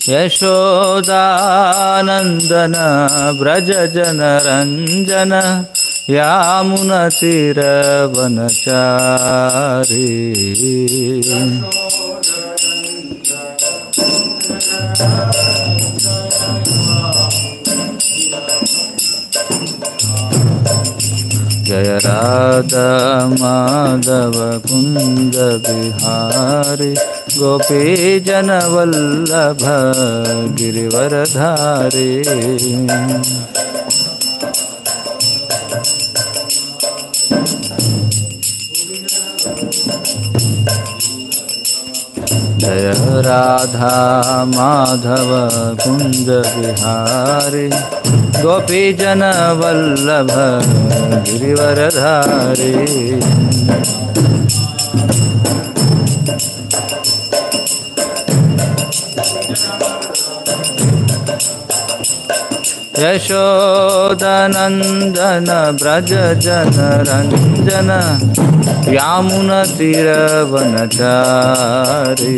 యశోదానందన వ్రజ జన రంజన యామున తీరవనచారి జయ రాధా మాధవ కుంద బిహారి గోపీ జన వల్లభ గిరివరధారి జయ రాధా మాధవ కుంద బిహారి గోపీ జన వల్లభ గిరివరధారి యశోదనందన వ్రజ జన రంజన యామున తీరవనచారి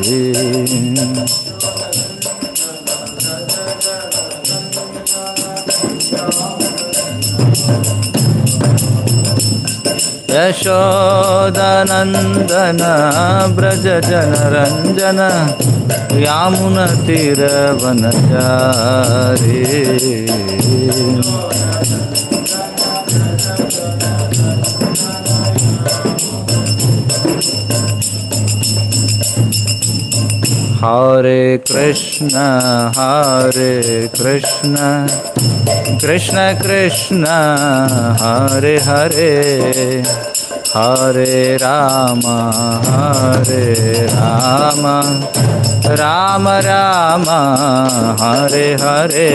యశోదనందన వ్రజ జన రంజన యామున తీరవనచారి హరే కృష్ణ హరే కృష్ణ కృష్ణ కృష్ణ హరే హరే హరే రామ హరే రామ రామ రామ హరే హరే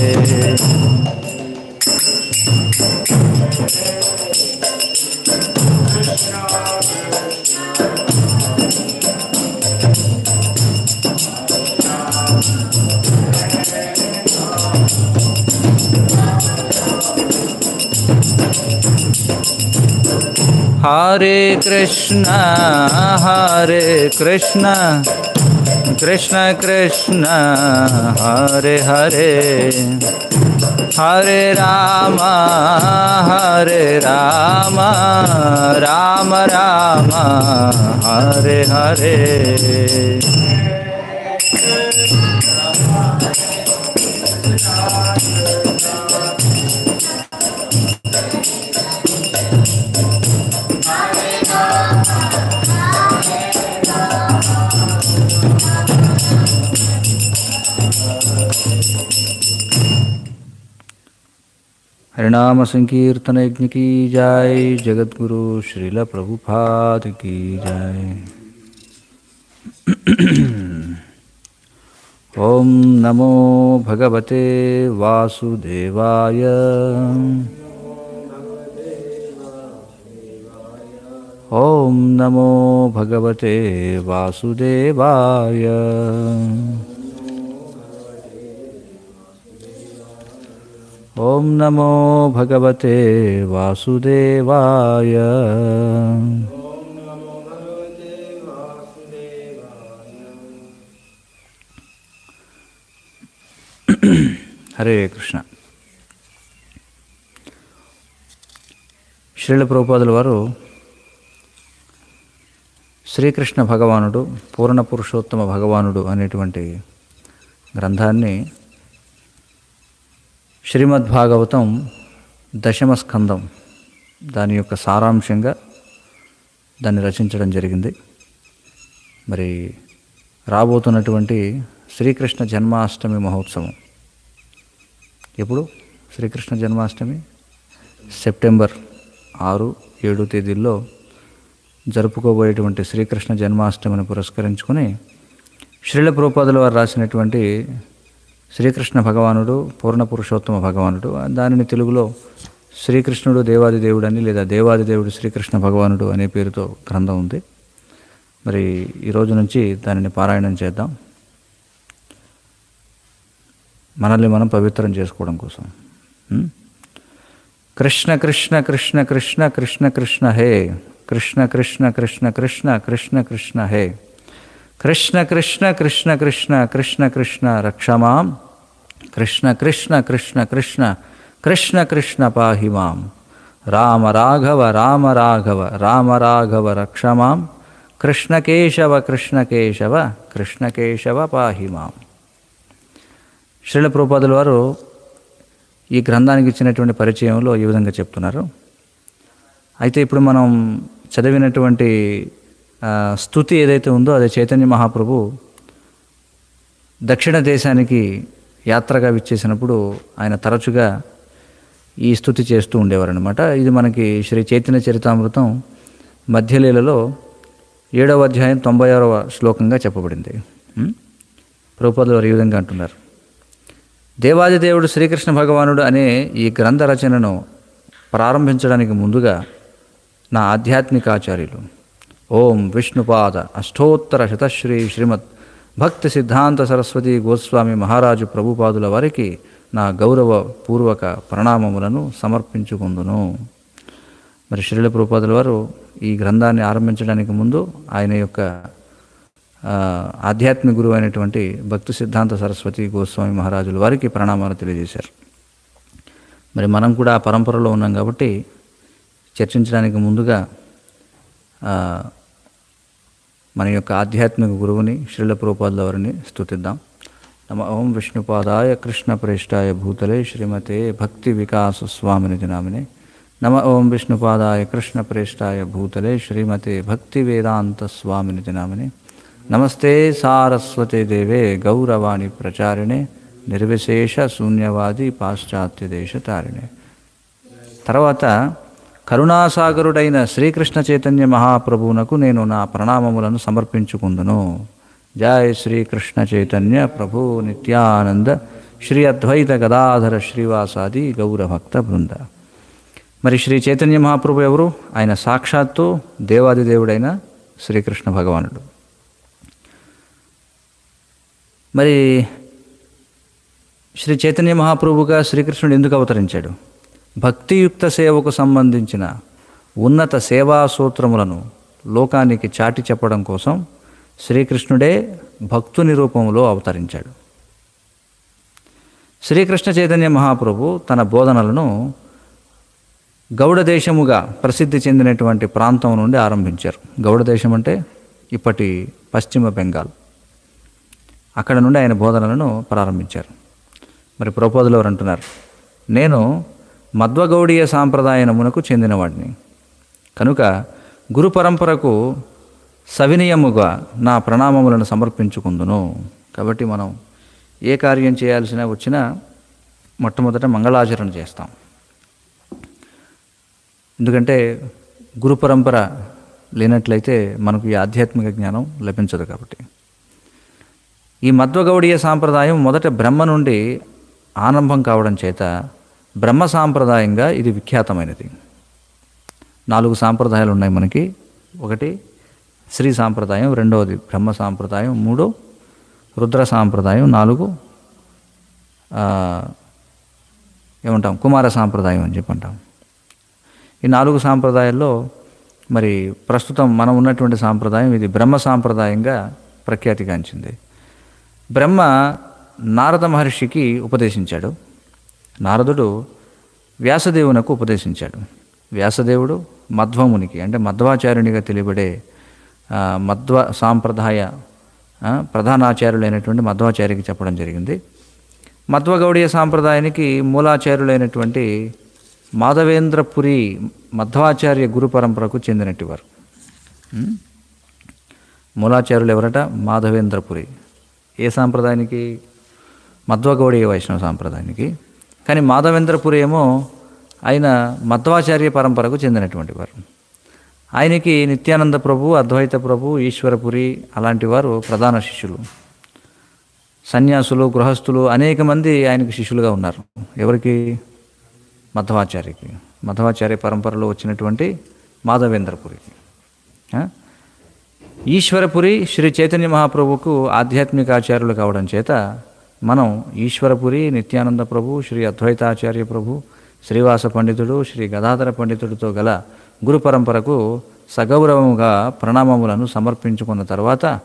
హరే కృష్ణ హరే కృష్ణ కృష్ణ కృష్ణ హరే హరే హరే రామ హరే రామ రామ రామ హరే హరే हरिनाम संकीर्तन यज्ञ की जय जगत गुरु श्रील प्रभुपाद की जय ओम नमो भगवते वासुदेवाय ओम नमो भगवते वासुदेवाय ॐ नमो भगवते वासुदेवाय హరే కృష్ణ శ్రీల ప్రభుపాదుల వారు శ్రీకృష్ణ భగవానుడు పూర్ణ పురుషోత్తమ భగవానుడు అనేటువంటి గ్రంథాన్ని శ్రీమద్భాగవతం దశమ స్కందం దాని యొక్క సారాంశంగా దాన్ని రచించడం జరిగింది మరి రాబోతున్నటువంటి శ్రీకృష్ణ జన్మాష్టమి మహోత్సవం ఎప్పుడు శ్రీకృష్ణ జన్మాష్టమి సెప్టెంబర్ ఆరు ఏడు తేదీల్లో జరుపుకోబోయేటువంటి శ్రీకృష్ణ జన్మాష్టమిని పురస్కరించుకొని శ్రీల ప్రోపాదుల వారు రాసినటువంటి శ్రీకృష్ణ భగవానుడు పూర్ణ పురుషోత్తమ భగవానుడు దానిని తెలుగులో శ్రీకృష్ణుడు దేవాది దేవుడు అని లేదా దేవాది దేవుడు శ్రీకృష్ణ భగవానుడు అనే పేరుతో గ్రంథం ఉంది మరి ఈ రోజు నుంచి దానిని పారాయణం చేద్దాం మనల్ని మనం పవిత్రం చేసుకోవడం కోసం ఉం? కృష్ణ కృష్ణ కృష్ణ కృష్ణ కృష్ణ కృష్ణ హే కృష్ణ కృష్ణ కృష్ణ కృష్ణ కృష్ణ కృష్ణ హే కృష్ణ కృష్ణ కృష్ణ కృష్ణ కృష్ణ కృష్ణ రక్షమాం కృష్ణ కృష్ణ కృష్ణ కృష్ణ కృష్ణ కృష్ణ పాహి మాం రామ రాఘవ రామ రాఘవ రామ రాఘవ రక్షమాం కృష్ణ కేశవ కృష్ణ కేశవ కృష్ణ కేశవ పాహి మాం శ్రీల ప్రభుపాదుల వారు ఈ గ్రంథానికి ఇచ్చినటువంటి పరిచయంలో ఈ విధంగా చెప్తున్నారు అయితే ఇప్పుడు మనం చదివినటువంటి ఆ, స్థుతి ఏదైతే ఉందో అది చైతన్య మహాప్రభు దక్షిణ దేశానికి యాత్రగా విచ్చేసినప్పుడు ఆయన తరచుగా ఈ స్థుతి చేస్తూ ఉండేవారనమాట ఇది మనకి శ్రీ చైతన్య చరితామృతం మధ్యలీలలో ఏడవ అధ్యాయం తొంభై ఆరవ శ్లోకంగా చెప్పబడింది ఉం? ప్రభుపాదులు వారు ఈ విధంగా అంటున్నారు దేవాదిదేవుడు శ్రీకృష్ణ భగవానుడు అనే ఈ గ్రంథ రచనను ప్రారంభించడానికి ముందుగా నా ఆధ్యాత్మిక ఆచార్యులు ఓం విష్ణుపాద అష్టోత్తర శతశ్రీ శ్రీమద్ భక్తి సిద్ధాంత సరస్వతి గోస్వామి మహారాజు ప్రభుపాదుల వారికి నా గౌరవ పూర్వక ప్రణామములను సమర్పించుకుందును మరి శ్రీల ప్రభుపాదుల వారు ఈ గ్రంథాన్ని ఆరంభించడానికి ముందు ఆయన యొక్క ఆ, ఆధ్యాత్మిక గురువు అయినటువంటి భక్తి సిద్ధాంత సరస్వతి గోస్వామి మహారాజుల వారికి ప్రణామాలు తెలియజేశారు మరి మనం కూడా ఆ పరంపరలో ఉన్నాం కాబట్టి చర్చించడానికి ముందుగా ఆ, మన యొక్క ఆధ్యాత్మిక గురువుని శ్రీల ప్రభుపాదుల వారిని స్తుతిద్దాం నమ ఓం విష్ణుపాదాయ కృష్ణ ప్రేష్టాయ భూతలే శ్రీమతే భక్తి వికాస స్వామిని నామినే నమ ఓం విష్ణుపాదాయ కృష్ణ ప్రేష్టాయ భూతలే శ్రీమతే భక్తి వేదాంత స్వామిని నామినే నమస్తే సారస్వతే దేవే గౌరవాణి ప్రచారిణే నిర్విశేష శూన్యవాది పాశ్చాత్య దేశ తారిణే తర్వాత కరుణాసాగరుడైన శ్రీకృష్ణ చైతన్య మహాప్రభువునకు నేను నా ప్రణామములను సమర్పించుకుందును జయ శ్రీకృష్ణ చైతన్య ప్రభు నిత్యానంద శ్రీ అద్వైత గదాధర శ్రీవాసాది గౌరభక్త బృంద మరి శ్రీ చైతన్య మహాప్రభు ఎవరు ఆయన సాక్షాత్తు దేవాది దేవుడైన శ్రీకృష్ణ భగవానుడు మరి శ్రీ చైతన్య మహాప్రభుగా శ్రీకృష్ణుడు ఎందుకు అవతరించాడు భక్తియుక్త సేవకు సంబంధించిన ఉన్నత సేవా సూత్రములను లోకానికి చాటి చెప్పడం కోసం శ్రీకృష్ణుడే భక్తుని రూపంలో అవతరించాడు శ్రీకృష్ణ చైతన్య మహాప్రభు తన బోధనలను గౌడ దేశముగా ప్రసిద్ధి చెందినటువంటి ప్రాంతం నుండి ఆరంభించారు గౌడ దేశం అంటే ఇప్పటి పశ్చిమ బెంగాల్ అక్కడ నుండి ఆయన బోధనలను ప్రారంభించారు మరి ప్రపోజలు వారు అంటున్నారు నేను మధ్వగౌడీయ సాంప్రదాయనమునకు చెందినవాడిని కనుక గురు పరంపరకు సవినయముగా నా ప్రణామములను సమర్పించుకుందును కాబట్టి మనం ఏ కార్యం చేయాల్సిన వచ్చినా మొట్టమొదట మంగళాచరణ చేస్తాం ఎందుకంటే గురు పరంపర లేనట్లయితే మనకు ఈ ఆధ్యాత్మిక జ్ఞానం లభించదు కాబట్టి ఈ మధ్వగౌడీయ సాంప్రదాయం మొదట బ్రహ్మ నుండి ఆరంభం కావడం చేత బ్రహ్మ సాంప్రదాయంగా ఇది విఖ్యాతమైనది నాలుగు సాంప్రదాయాలు ఉన్నాయి మనకి ఒకటి శ్రీ సాంప్రదాయం రెండవది బ్రహ్మ సాంప్రదాయం మూడు రుద్ర సాంప్రదాయం నాలుగు ఆ, ఏమంటాం కుమార సాంప్రదాయం అని చెప్పి అంటాం ఈ నాలుగు సాంప్రదాయాల్లో మరి ప్రస్తుతం మనం ఉన్నటువంటి సాంప్రదాయం ఇది బ్రహ్మ సాంప్రదాయంగా ప్రఖ్యాతిగాంచింది బ్రహ్మ నారద మహర్షికి ఉపదేశించాడు నారదుడు వ్యాసదేవునకు ఉపదేశించాడు వ్యాసదేవుడు మధ్వమునికి అంటే మధ్వాచార్యునిగా తెలియబడే ఆ, మధ్వ సాంప్రదాయ ఆ, ప్రధానాచార్యులైనటువంటి మధ్వాచార్యకి చెప్పడం జరిగింది మధ్వగౌడీయ సాంప్రదాయానికి మూలాచార్యులైనటువంటి మాధవేంద్రపురి మధ్వాచార్య గురు పరంపరకు చెందినట్టు వారు ఉం? మూలాచార్యులు ఎవరట మాధవేంద్రపురి ఏ సాంప్రదాయానికి మధ్వగౌడీయ వైష్ణవ సాంప్రదాయానికి కానీ మాధవేంద్రపురి ఏమో ఆయన మధ్వాచార్య పరంపరకు చెందినటువంటి వారు ఆయనకి నిత్యానంద ప్రభు అద్వైత ప్రభు ఈశ్వరపురి అలాంటి వారు ప్రధాన శిష్యులు సన్యాసులు గృహస్థులు అనేక మంది ఆయనకు శిష్యులుగా ఉన్నారు ఎవరికి మధ్వాచార్యకి మధ్వాచార్య పరంపరలో వచ్చినటువంటి మాధవేంద్రపురికి ఆ? ఈశ్వరపురి శ్రీ చైతన్య మహాప్రభుకు ఆధ్యాత్మిక ఆచార్యులు కావడం చేత మనం ఈశ్వరపురి నిత్యానంద ప్రభు శ్రీ అద్వైతాచార్య ప్రభు శ్రీవాస పండితుడు శ్రీ గదాధర పండితుడితో గల గురు పరంపరకు సగౌరవముగా ప్రణామములను సమర్పించుకున్న తర్వాత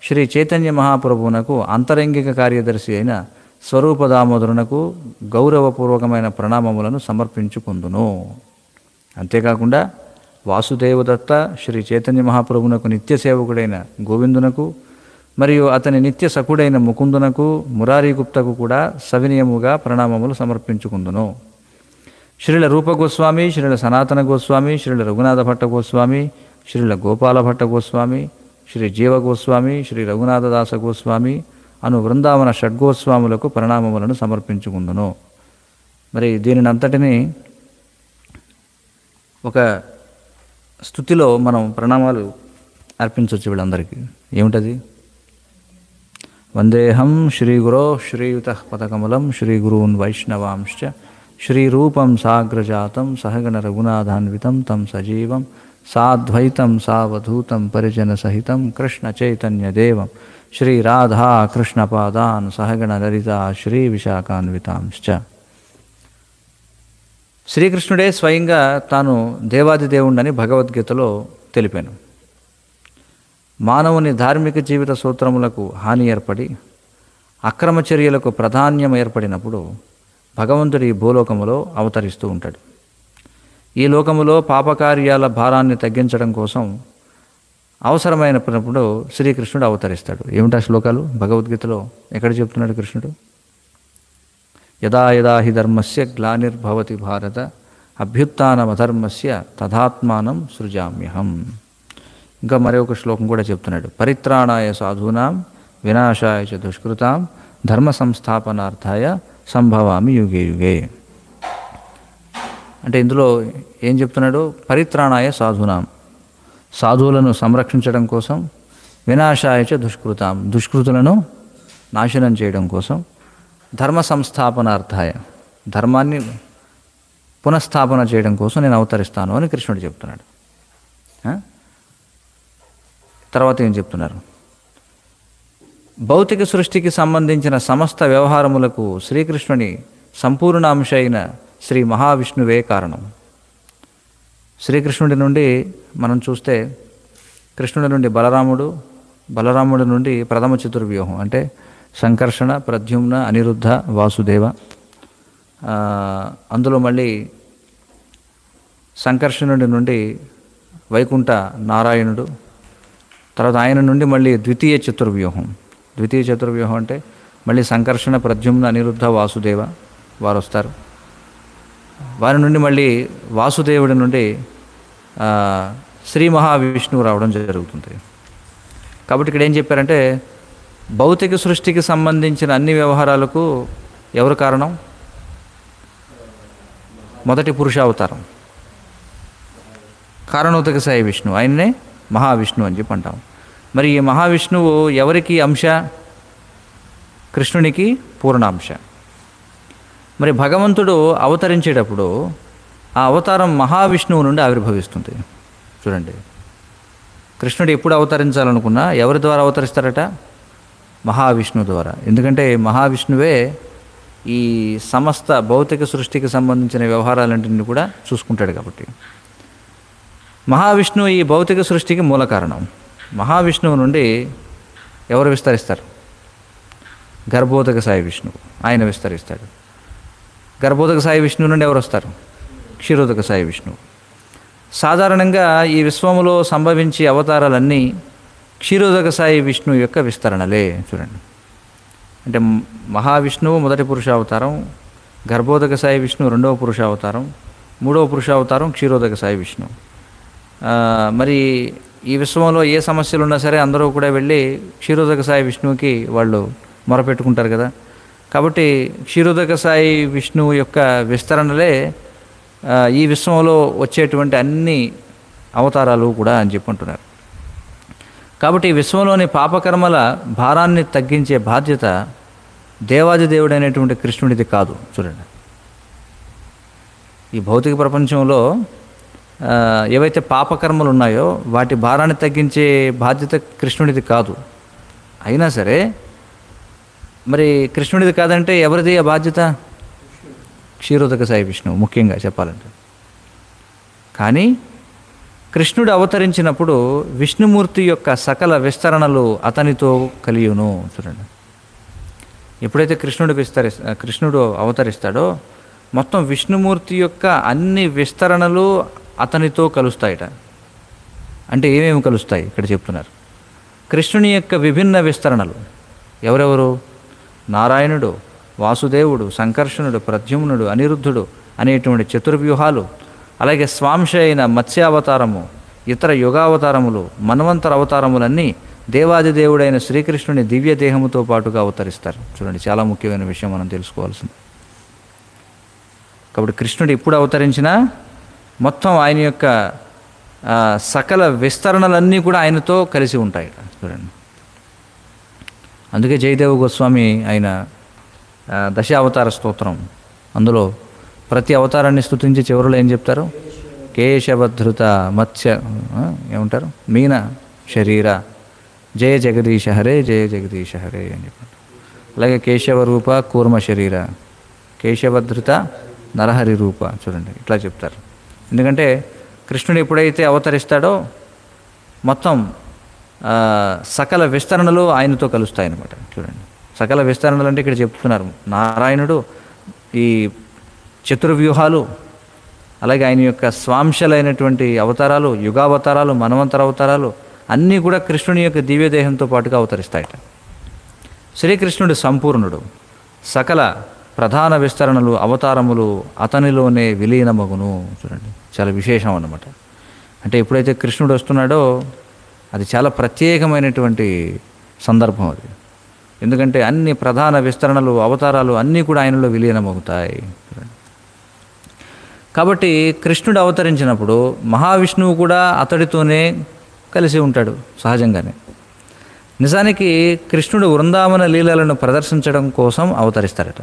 శ్రీ చైతన్య మహాప్రభువునకు అంతరంగిక కార్యదర్శి అయిన స్వరూప దామోదరునకు గౌరవపూర్వకమైన ప్రణామములను సమర్పించుకుందును అంతేకాకుండా వాసుదేవదత్త శ్రీ చైతన్య మహాప్రభునకు నిత్య సేవకుడైన గోవిందునకు మరియు అతని నిత్య సఖుడైన ముకుందునకు మురారీగుప్తకు కూడా సవినయముగా ప్రణామములు సమర్పించుకుందును శ్రీల రూప గోస్వామి శ్రీల సనాతన గోస్వామి శ్రీల రఘునాథ భట్ట గోస్వామి శ్రీల గోపాల భట్ట గోస్వామి శ్రీ జీవ గోస్వామి శ్రీ రఘునాథదాస గోస్వామి అను బృందావన షడ్గోస్వాములకు ప్రణామములను సమర్పించుకుందును మరి దీనిని అంతటిని ఒక స్థుతిలో మనం ప్రణామాలు అర్పించవచ్చు వీళ్ళందరికీ ఏమిటది వందేహం శ్రీగురో శ్రీయుత పదకమలం శ్రీగురూన్ వైష్ణవాంశ్చ శ్రీరూపం సాగ్రజాతం సహగణ రఘునాథాన్వితం తం సజీవం సాద్వైతం సావధూతం పరిజన సహితం కృష్ణ చైతన్యదేవం శ్రీ రాధా కృష్ణపాదాన్ సహగణ లలితా శ్రీ విశాఖాన్వితాంశ్చ శ్రీకృష్ణుడే స్వయంగా తాను దేవాది దేవుణ్ణని భగవద్గీతలో తెలిపాను మానవుని ధార్మిక జీవిత సూత్రములకు హాని ఏర్పడి అక్రమ చర్యలకు ప్రాధాన్యం ఏర్పడినప్పుడు భగవంతుడు ఈ భూలోకములో అవతరిస్తూ ఉంటాడు ఈ లోకములో పాపకార్యాల భారాన్ని తగ్గించడం కోసం అవసరమైనప్పుడు శ్రీకృష్ణుడు అవతరిస్తాడు ఏమిటా శ్లోకాలు భగవద్గీతలో ఎక్కడ చెప్తున్నాడు కృష్ణుడు యదా యదా హి ధర్మస్య గ్లానిర్భవతి భారత అభ్యుత్నమధర్మస్య తథాత్మానం సృజామ్యహం ఇంకా మరి ఒక శ్లోకం కూడా చెప్తున్నాడు పరిత్రాణాయ సాధూనాం వినాశాయ చ దుష్కృతాం ధర్మ సంస్థాపనార్థాయ సంభవామి యుగే యుగే అంటే ఇందులో ఏం చెప్తున్నాడు పరిత్రాణాయ సాధూనాం సాధువులను సంరక్షించడం కోసం వినాశాయ చ దుష్కృతాం దుష్కృతులను నాశనం చేయడం కోసం ధర్మ సంస్థాపనార్థాయ ధర్మాన్ని పునఃస్థాపన చేయడం కోసం నేను అవతరిస్తాను అని కృష్ణుడు చెప్తున్నాడు ఆ? తర్వాత ఏం చెప్తున్నారు భౌతిక సృష్టికి సంబంధించిన సమస్త వ్యవహారములకు శ్రీకృష్ణుని సంపూర్ణ అంశ అయిన శ్రీ మహావిష్ణువే కారణం శ్రీకృష్ణుడి నుండి మనం చూస్తే కృష్ణుడి నుండి బలరాముడు బలరాముడి నుండి ప్రథమ చతుర్వ్యూహం అంటే సంకర్షణ ప్రద్యుమ్న అనిరుద్ధ వాసుదేవ ఆ, అందులో మళ్ళీ సంకర్షణుడి నుండి వైకుంఠ నారాయణుడు తర్వాత ఆయన నుండి మళ్ళీ ద్వితీయ చతుర్వ్యూహం ద్వితీయ చతుర్వ్యూహం అంటే మళ్ళీ సంకర్షణ ప్రద్యుమ్న అనిరుద్ధ వాసుదేవ వారు వస్తారు వారి నుండి మళ్ళీ వాసుదేవుడి నుండి ఆ, శ్రీ మహావిష్ణువు రావడం జరుగుతుంది కాబట్టి ఇక్కడ ఏం చెప్పారంటే భౌతిక సృష్టికి సంబంధించిన అన్ని వ్యవహారాలకు ఎవరు కారణం మొదటి పురుషావతారం కారణోదక సాయి విష్ణు ఆయన్నే మహావిష్ణు అని చెప్పి అంటాం మరి ఈ మహావిష్ణువు ఎవరికి అంశ కృష్ణునికి పూర్ణాంశ మరి భగవంతుడు అవతరించేటప్పుడు ఆ అవతారం మహావిష్ణువు నుండి ఆవిర్భవిస్తుంది చూడండి కృష్ణుడు ఎప్పుడు అవతరించాలనుకున్నా ఎవరి ద్వారా అవతరిస్తారట మహావిష్ణువు ద్వారా ఎందుకంటే మహావిష్ణువే ఈ సమస్త భౌతిక సృష్టికి సంబంధించిన వ్యవహారాలన్నింటినీ కూడా చూసుకుంటాడు కాబట్టి మహావిష్ణువు ఈ భౌతిక సృష్టికి మూల కారణం మహావిష్ణువు నుండి ఎవరు విస్తరిస్తారు గర్భోదక సాయి విష్ణువు ఆయన విస్తరిస్తాడు గర్భోదక సాయి విష్ణువు నుండి ఎవరు వస్తారు క్షీరోదక సాయి విష్ణువు సాధారణంగా ఈ విశ్వములో సంభవించే అవతారాలన్నీ క్షీరోదక సాయి విష్ణువు యొక్క విస్తరణలే చూడండి అంటే మ్- మహావిష్ణువు మొదటి పురుషావతారం గర్భోదక సాయి విష్ణువు రెండవ పురుషావతారం మూడవ పురుషావతారం క్షీరోదక సాయి విష్ణువు ఆ, మరి ఈ విశ్వంలో ఏ సమస్యలు ఉన్నా సరే అందరూ కూడా వెళ్ళి క్షీరోదక సాయి విష్ణువుకి వాళ్ళు మొరపెట్టుకుంటారు కదా కాబట్టి క్షీరోదక సాయి విష్ణువు యొక్క విస్తరణలే ఆ, ఈ విశ్వంలో వచ్చేటువంటి అన్ని అవతారాలు కూడా అని చెప్పుకుంటున్నారు కాబట్టి ఈ విశ్వంలోని పాపకర్మల భారాన్ని తగ్గించే బాధ్యత దేవాది దేవుడు అనేటువంటి కృష్ణుడిది కాదు చూడండి ఈ భౌతిక ప్రపంచంలో ఆ, ఏవైతే పాపకర్మలు ఉన్నాయో వాటి భారాన్ని తగ్గించే బాధ్యత కృష్ణుడిది కాదు అయినా సరే మరి కృష్ణుడిది కాదంటే ఎవరిది ఆ బాధ్యత క్షీరోదక సాయి విష్ణువు ముఖ్యంగా చెప్పాలంటే కానీ కృష్ణుడు అవతరించినప్పుడు విష్ణుమూర్తి యొక్క సకల విస్తరణలు అతనితో కలియును చూడండి ఎప్పుడైతే కృష్ణుడు విస్తరి కృష్ణుడు అవతరిస్తాడో మొత్తం విష్ణుమూర్తి యొక్క అన్ని విస్తరణలు అతనితో కలుస్తాయట అంటే ఏమేమి కలుస్తాయి ఇక్కడ చెప్తున్నారు కృష్ణుని యొక్క విభిన్న విస్తరణలు ఎవరెవరు నారాయణుడు వాసుదేవుడు సంకర్షణుడు ప్రద్యుమ్నుడు అనిరుద్ధుడు అనేటువంటి చతుర్వ్యూహాలు అలాగే స్వాంశ అయిన మత్స్యావతారము ఇతర యుగావతారములు మన్వంతర అవతారములన్నీ దేవాది దేవుడైన శ్రీకృష్ణుని దివ్య దేహముతో పాటుగా అవతరిస్తారు చూడండి చాలా ముఖ్యమైన విషయం మనం తెలుసుకోవాల్సింది కాబట్టి కృష్ణుడు ఎప్పుడు అవతరించినా మొత్తం ఆయన యొక్క ఆ, సకల విస్తరణలన్నీ కూడా ఆయనతో కలిసి ఉంటాయి చూడండి అందుకే జయదేవ గోస్వామి ఆయన ఆ, దశావతార స్తోత్రం అందులో ప్రతి అవతారాన్ని స్తుతించి చివరిలో ఏం చెప్తారు కేశవధృత మత్స్య ఆ, ఏమంటారు మీన శరీర జయ జగదీశ హరే జయ జగదీశ హరే అని చెప్పారు అలాగే కేశవ రూప కూర్మ శరీర కేశవధృత నరహరి రూప చూడండి ఇట్లా చెప్తారు ఎందుకంటే కృష్ణుడు ఎప్పుడైతే అవతరిస్తాడో మొత్తం ఆ, సకల విస్తరణలు ఆయనతో కలుస్తాయి అన్నమాట చూడండి సకల విస్తరణలు అంటే ఇక్కడ చెప్తున్నారు నారాయణుడు ఈ చతుర్వ్యూహాలు అలాగే ఆయన యొక్క స్వాంశలైనటువంటి అవతారాలు యుగావతారాలు మనవంతర అవతారాలు అన్నీ కూడా కృష్ణుని యొక్క దివ్యదేహంతో పాటుగా అవతరిస్తాయట శ్రీకృష్ణుడు సంపూర్ణుడు సకల ప్రధాన విస్తరణలు అవతారములు అతనిలోనే విలీనమగును చూడండి చాలా విశేషం అన్నమాట అంటే ఎప్పుడైతే కృష్ణుడు వస్తున్నాడో అది చాలా ప్రత్యేకమైనటువంటి సందర్భం అది ఎందుకంటే అన్ని ప్రధాన విస్తరణలు అవతారాలు అన్నీ కూడా ఆయనలో విలీనమవుతాయి చూడండి కాబట్టి కృష్ణుడు అవతరించినప్పుడు మహావిష్ణువు కూడా అతడితోనే కలిసి ఉంటాడు సహజంగానే నిజానికి కృష్ణుడు వృందావన లీలలను ప్రదర్శించడం కోసం అవతరిస్తాడట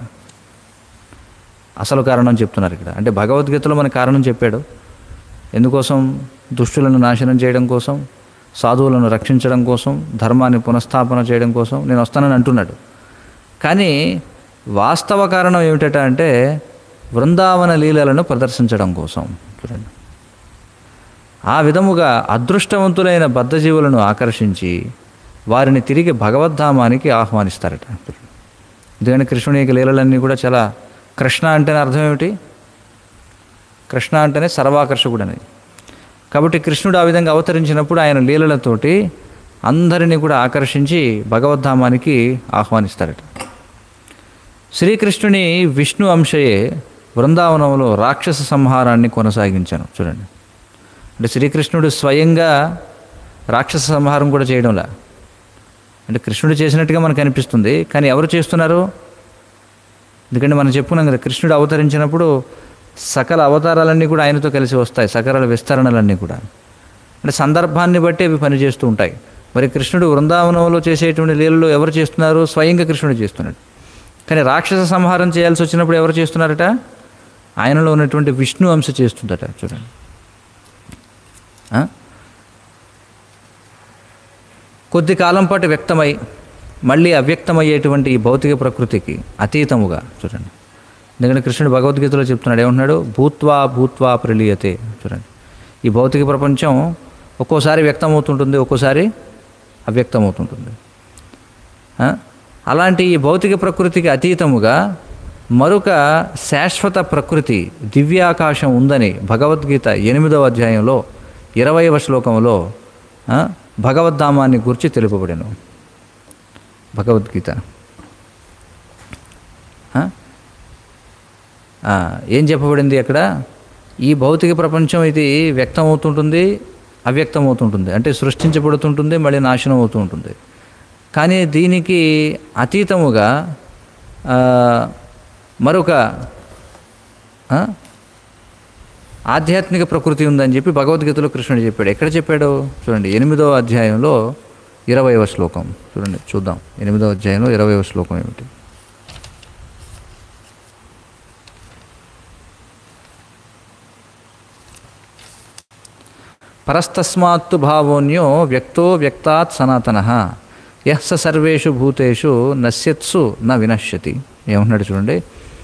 అసలు కారణం చెప్తున్నారు ఇక్కడ అంటే భగవద్గీతలో మన కారణం చెప్పాడు ఎందుకోసం దుష్టులను నాశనం చేయడం కోసం సాధువులను రక్షించడం కోసం ధర్మాన్ని పునఃస్థాపన చేయడం కోసం నేను వస్తానని అంటున్నాడు కానీ వాస్తవ కారణం ఏమిటట అంటే వృందావన లీలలను ప్రదర్శించడం కోసం చూడండి ఆ విధముగా అదృష్టవంతులైన బద్ధజీవులను ఆకర్షించి వారిని తిరిగి భగవద్ధామానికి ఆహ్వానిస్తారట ఎందుకంటే కృష్ణుని యొక్క లీలలన్నీ కూడా చాలా కృష్ణ అంటేనే అర్థం ఏమిటి కృష్ణ అంటేనే సర్వాకర్షకుడు అనేది కాబట్టి కృష్ణుడు ఆ విధంగా అవతరించినప్పుడు ఆయన లీలలతోటి అందరినీ కూడా ఆకర్షించి భగవద్ధామానికి ఆహ్వానిస్తారట శ్రీకృష్ణుని విష్ణు అంశయే బృందావనంలో రాక్షస సంహారాన్ని కొనసాగించాను చూడండి అంటే శ్రీకృష్ణుడు స్వయంగా రాక్షస సంహారం కూడా చేయడంలా అంటే కృష్ణుడు చేసినట్టుగా మనకు అనిపిస్తుంది కానీ ఎవరు చేస్తున్నారు ఎందుకంటే మనం చెప్పుకున్నాం కదా కృష్ణుడు అవతరించినప్పుడు సకల అవతారాలన్నీ కూడా ఆయనతో కలిసి వస్తాయి సకల విస్తరణలన్నీ కూడా అంటే సందర్భాన్ని బట్టి అవి పనిచేస్తూ ఉంటాయి మరి కృష్ణుడు వృందావనంలో చేసేటువంటి లీలలు ఎవరు చేస్తున్నారు స్వయంగా కృష్ణుడు చేస్తున్నాడు కానీ రాక్షస సంహారం చేయాల్సి వచ్చినప్పుడు ఎవరు చేస్తున్నారట ఆయనలో ఉన్నటువంటి విష్ణు అంశ చేస్తుందట చూడండి ఆ? కొద్ది కాలం పాటు వ్యక్తమై మళ్ళీ అవ్యక్తమయ్యేటువంటి ఈ భౌతిక ప్రకృతికి అతీతముగా చూడండి ఎందుకంటే కృష్ణుడు భగవద్గీతలో చెప్తున్నాడు ఏమంటున్నాడు భూత్వా భూత్వా ప్రలీయతే చూడండి ఈ భౌతిక ప్రపంచం ఒక్కోసారి వ్యక్తమవుతుంటుంది ఒక్కోసారి అవ్యక్తమవుతుంటుంది ఆ? అలాంటి ఈ భౌతిక ప్రకృతికి అతీతముగా మరొక శాశ్వత ప్రకృతి దివ్యాకాశం ఉందని భగవద్గీత ఎనిమిదవ అధ్యాయంలో ఇరవైవ శ్లోకంలో ఆ, భగవద్ధామాన్ని గురించి తెలుపబడెను భగవద్గీత ఆ? ఆ, ఏం చెప్పబడింది అక్కడ ఈ భౌతిక ప్రపంచం ఇది వ్యక్తం అవుతుంటుంది అవ్యక్తం అవుతుంటుంది అంటే సృష్టించబడుతుంటుంది మళ్ళీ నాశనం అవుతూ ఉంటుంది కానీ దీనికి అతీతముగా ఆ, మరొక ఆ, ఆధ్యాత్మిక ప్రకృతి ఉందని చెప్పి భగవద్గీతలో కృష్ణుడు చెప్పాడు ఎక్కడ చెప్పాడు చూడండి ఎనిమిదవ అధ్యాయంలో ఇరవైవ శ్లోకం చూడండి చూద్దాం ఎనిమిదవ అధ్యాయంలో ఇరవైవ శ్లోకం ఏమిటి పరస్తస్మాత్తు భావోన్యో వ్యక్తో వ్యక్తాత్ సనాతన యహ్ స సర్వేషు భూతేషు నశ్యత్సు న వినశ్యతి ఏమంటున్నాడు చూడండి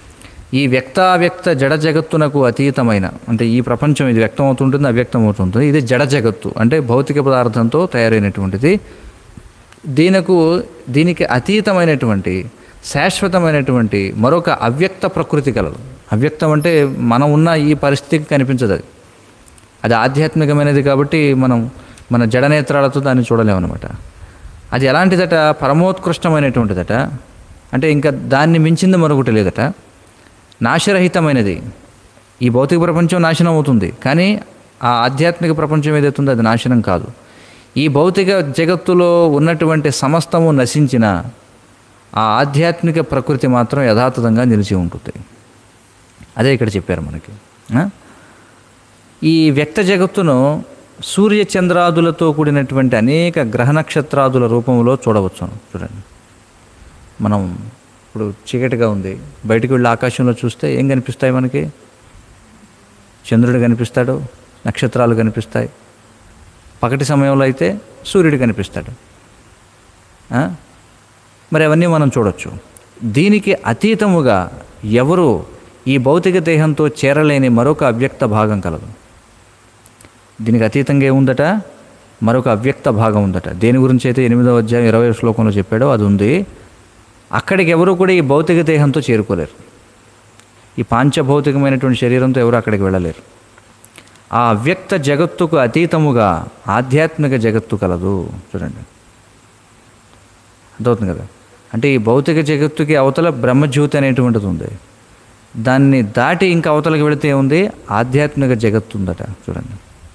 ఈ వ్యక్తావ్యక్త జడ జగత్తునకు అతీతమైన అంటే ఈ ప్రపంచం ఇది వ్యక్తం అవుతుంటుంది అవ్యక్తం అవుతుంటుంది ఇది జడ జగత్తు అంటే భౌతిక పదార్థంతో తయారైనటువంటిది దీనకు దీనికి అతీతమైనటువంటి శాశ్వతమైనటువంటి మరొక అవ్యక్త ప్రకృతి కలదు అవ్యక్తం అంటే మనం ఉన్న ఈ పరిస్థితికి కనిపించదు అది అది ఆధ్యాత్మికమైనది కాబట్టి మనం మన జడనేత్రాలతో దాన్ని చూడలేమన్నమాట అది ఎలాంటిదట పరమోత్కృష్టమైనటువంటిదట అంటే ఇంకా దాన్ని మించింది మరొకటి లేదట నాశరహితమైనది ఈ భౌతిక ప్రపంచం నాశనం అవుతుంది కానీ ఆ ఆధ్యాత్మిక ప్రపంచం ఏదైతుందో అది నాశనం కాదు ఈ భౌతిక జగత్తులో ఉన్నటువంటి సమస్తము నశించిన ఆ ఆధ్యాత్మిక ప్రకృతి మాత్రం యథాతథంగా నిలిచి ఉంటుంది అదే ఇక్కడ చెప్పారు మనకి ఆ? ఈ వ్యక్త జగత్తును సూర్య చంద్రాదులతో కూడినటువంటి అనేక గ్రహ నక్షత్రాదుల రూపంలో చూడవచ్చు చూడండి మనం ఇప్పుడు చీకటిగా ఉంది బయటికి వెళ్ళి ఆకాశంలో చూస్తే ఏం కనిపిస్తాయి మనకి చంద్రుడు కనిపిస్తాడు నక్షత్రాలు కనిపిస్తాయి పగటి సమయంలో అయితే సూర్యుడు కనిపిస్తాడు ఆ? మరి అవన్నీ మనం చూడొచ్చు దీనికి అతీతముగా ఎవరు ఈ భౌతిక దేహంతో చేరలేని మరొక అవ్యక్త భాగం కలదు దీనికి అతీతంగా ఏముందట మరొక అవ్యక్త భాగం ఉందట దేని గురించి అయితే ఎనిమిదవ అధ్యాయం ఇరవై శ్లోకంలో చెప్పాడో అది ఉంది అక్కడికి ఎవరు కూడా ఈ భౌతిక దేహంతో చేరుకోలేరు ఈ పాంచభౌతికమైనటువంటి శరీరంతో ఎవరు అక్కడికి వెళ్ళలేరు ఆ అవ్యక్త జగత్తుకు అతీతముగా ఆధ్యాత్మిక జగత్తు కలదు చూడండి అర్థమవుతుంది కదా అంటే ఈ భౌతిక జగత్తుకి అవతల బ్రహ్మజ్యోతి అనేటువంటిది ఉంది దాన్ని దాటి ఇంకా అవతలకి వెళితే ఉంది ఆధ్యాత్మిక జగత్తు ఉందట చూడండి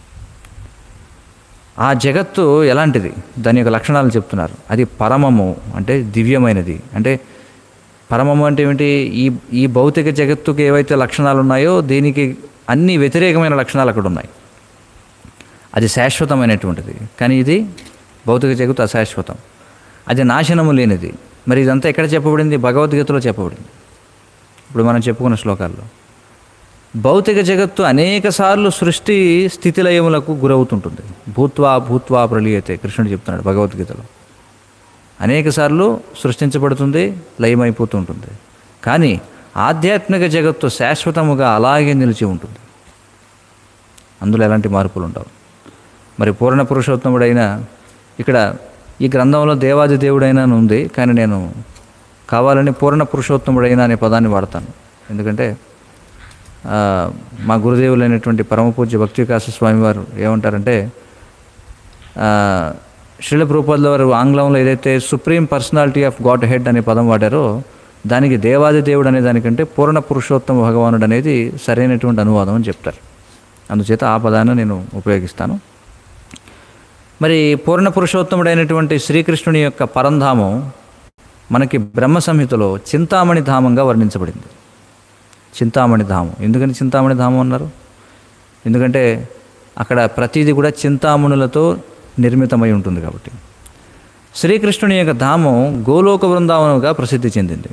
ఆ జగత్తు ఎలాంటిది దాని యొక్క లక్షణాలు చెప్తున్నారు అది పరమము అంటే దివ్యమైనది అంటే పరమము అంటే ఏమిటి ఈ ఈ భౌతిక జగత్తుకి ఏవైతే లక్షణాలు ఉన్నాయో దీనికి అన్ని వ్యతిరేకమైన లక్షణాలు అక్కడ ఉన్నాయి అది శాశ్వతమైనటువంటిది కానీ ఇది భౌతిక జగత్తు అశాశ్వతం అది నాశనము లేనిది మరి ఇదంతా ఎక్కడ చెప్పబడింది భగవద్గీతలో చెప్పబడింది ఇప్పుడు మనం చెప్పుకున్న శ్లోకాల్లో భౌతిక జగత్తు అనేక సార్లు సృష్టి స్థితిలయములకు గురవుతుంటుంది భూత్వా భూత్వా ప్రళీయతే కృష్ణుడు చెప్తున్నాడు భగవద్గీతలో అనేక సార్లు సృష్టించబడుతుంది లయమైపోతూ ఉంటుంది కానీ ఆధ్యాత్మిక జగత్తు శాశ్వతముగా అలాగే నిలిచి ఉంటుంది అందులో ఎలాంటి మార్పులు ఉండవు మరి పూర్ణ పురుషోత్తముడైన ఇక్కడ ఈ గ్రంథంలో దేవాది దేవుడైనా అని ఉంది కానీ నేను కావాలని పూర్ణ పురుషోత్తముడైన అనే పదాన్ని వాడతాను ఎందుకంటే ఆ, మా గురుదేవులైనటువంటి పరమ పూజ్య భక్తి వికాస స్వామి వారు ఏమంటారంటే ఆ, శ్రీల ప్రభుపాదుల వారు ఆంగ్లంలో ఏదైతే supreme personality of godhead అనే పదం వాడారో దానికి దేవాది దేవుడు అనే దానికంటే పూర్ణ పురుషోత్తమ భగవానుడు అనేది సరైనటువంటి అనువాదం అని చెప్తారు అందుచేత ఆ పదాన్ని నేను ఉపయోగిస్తాను మరి పూర్ణ పురుషోత్తముడైనటువంటి శ్రీకృష్ణుని యొక్క పరంధామం మనకి బ్రహ్మ సంహితలో చింతామణి ధామంగా వర్ణించబడింది చింతామణి ధామం ఎందుకని చింతామణి ధామం అన్నారు ఎందుకంటే అక్కడ ప్రతిదీ కూడా చింతామణులతో నిర్మితమై ఉంటుంది కాబట్టి శ్రీకృష్ణుని యొక్క ధామం గోలోక బృందావనంగా ప్రసిద్ధి చెందింది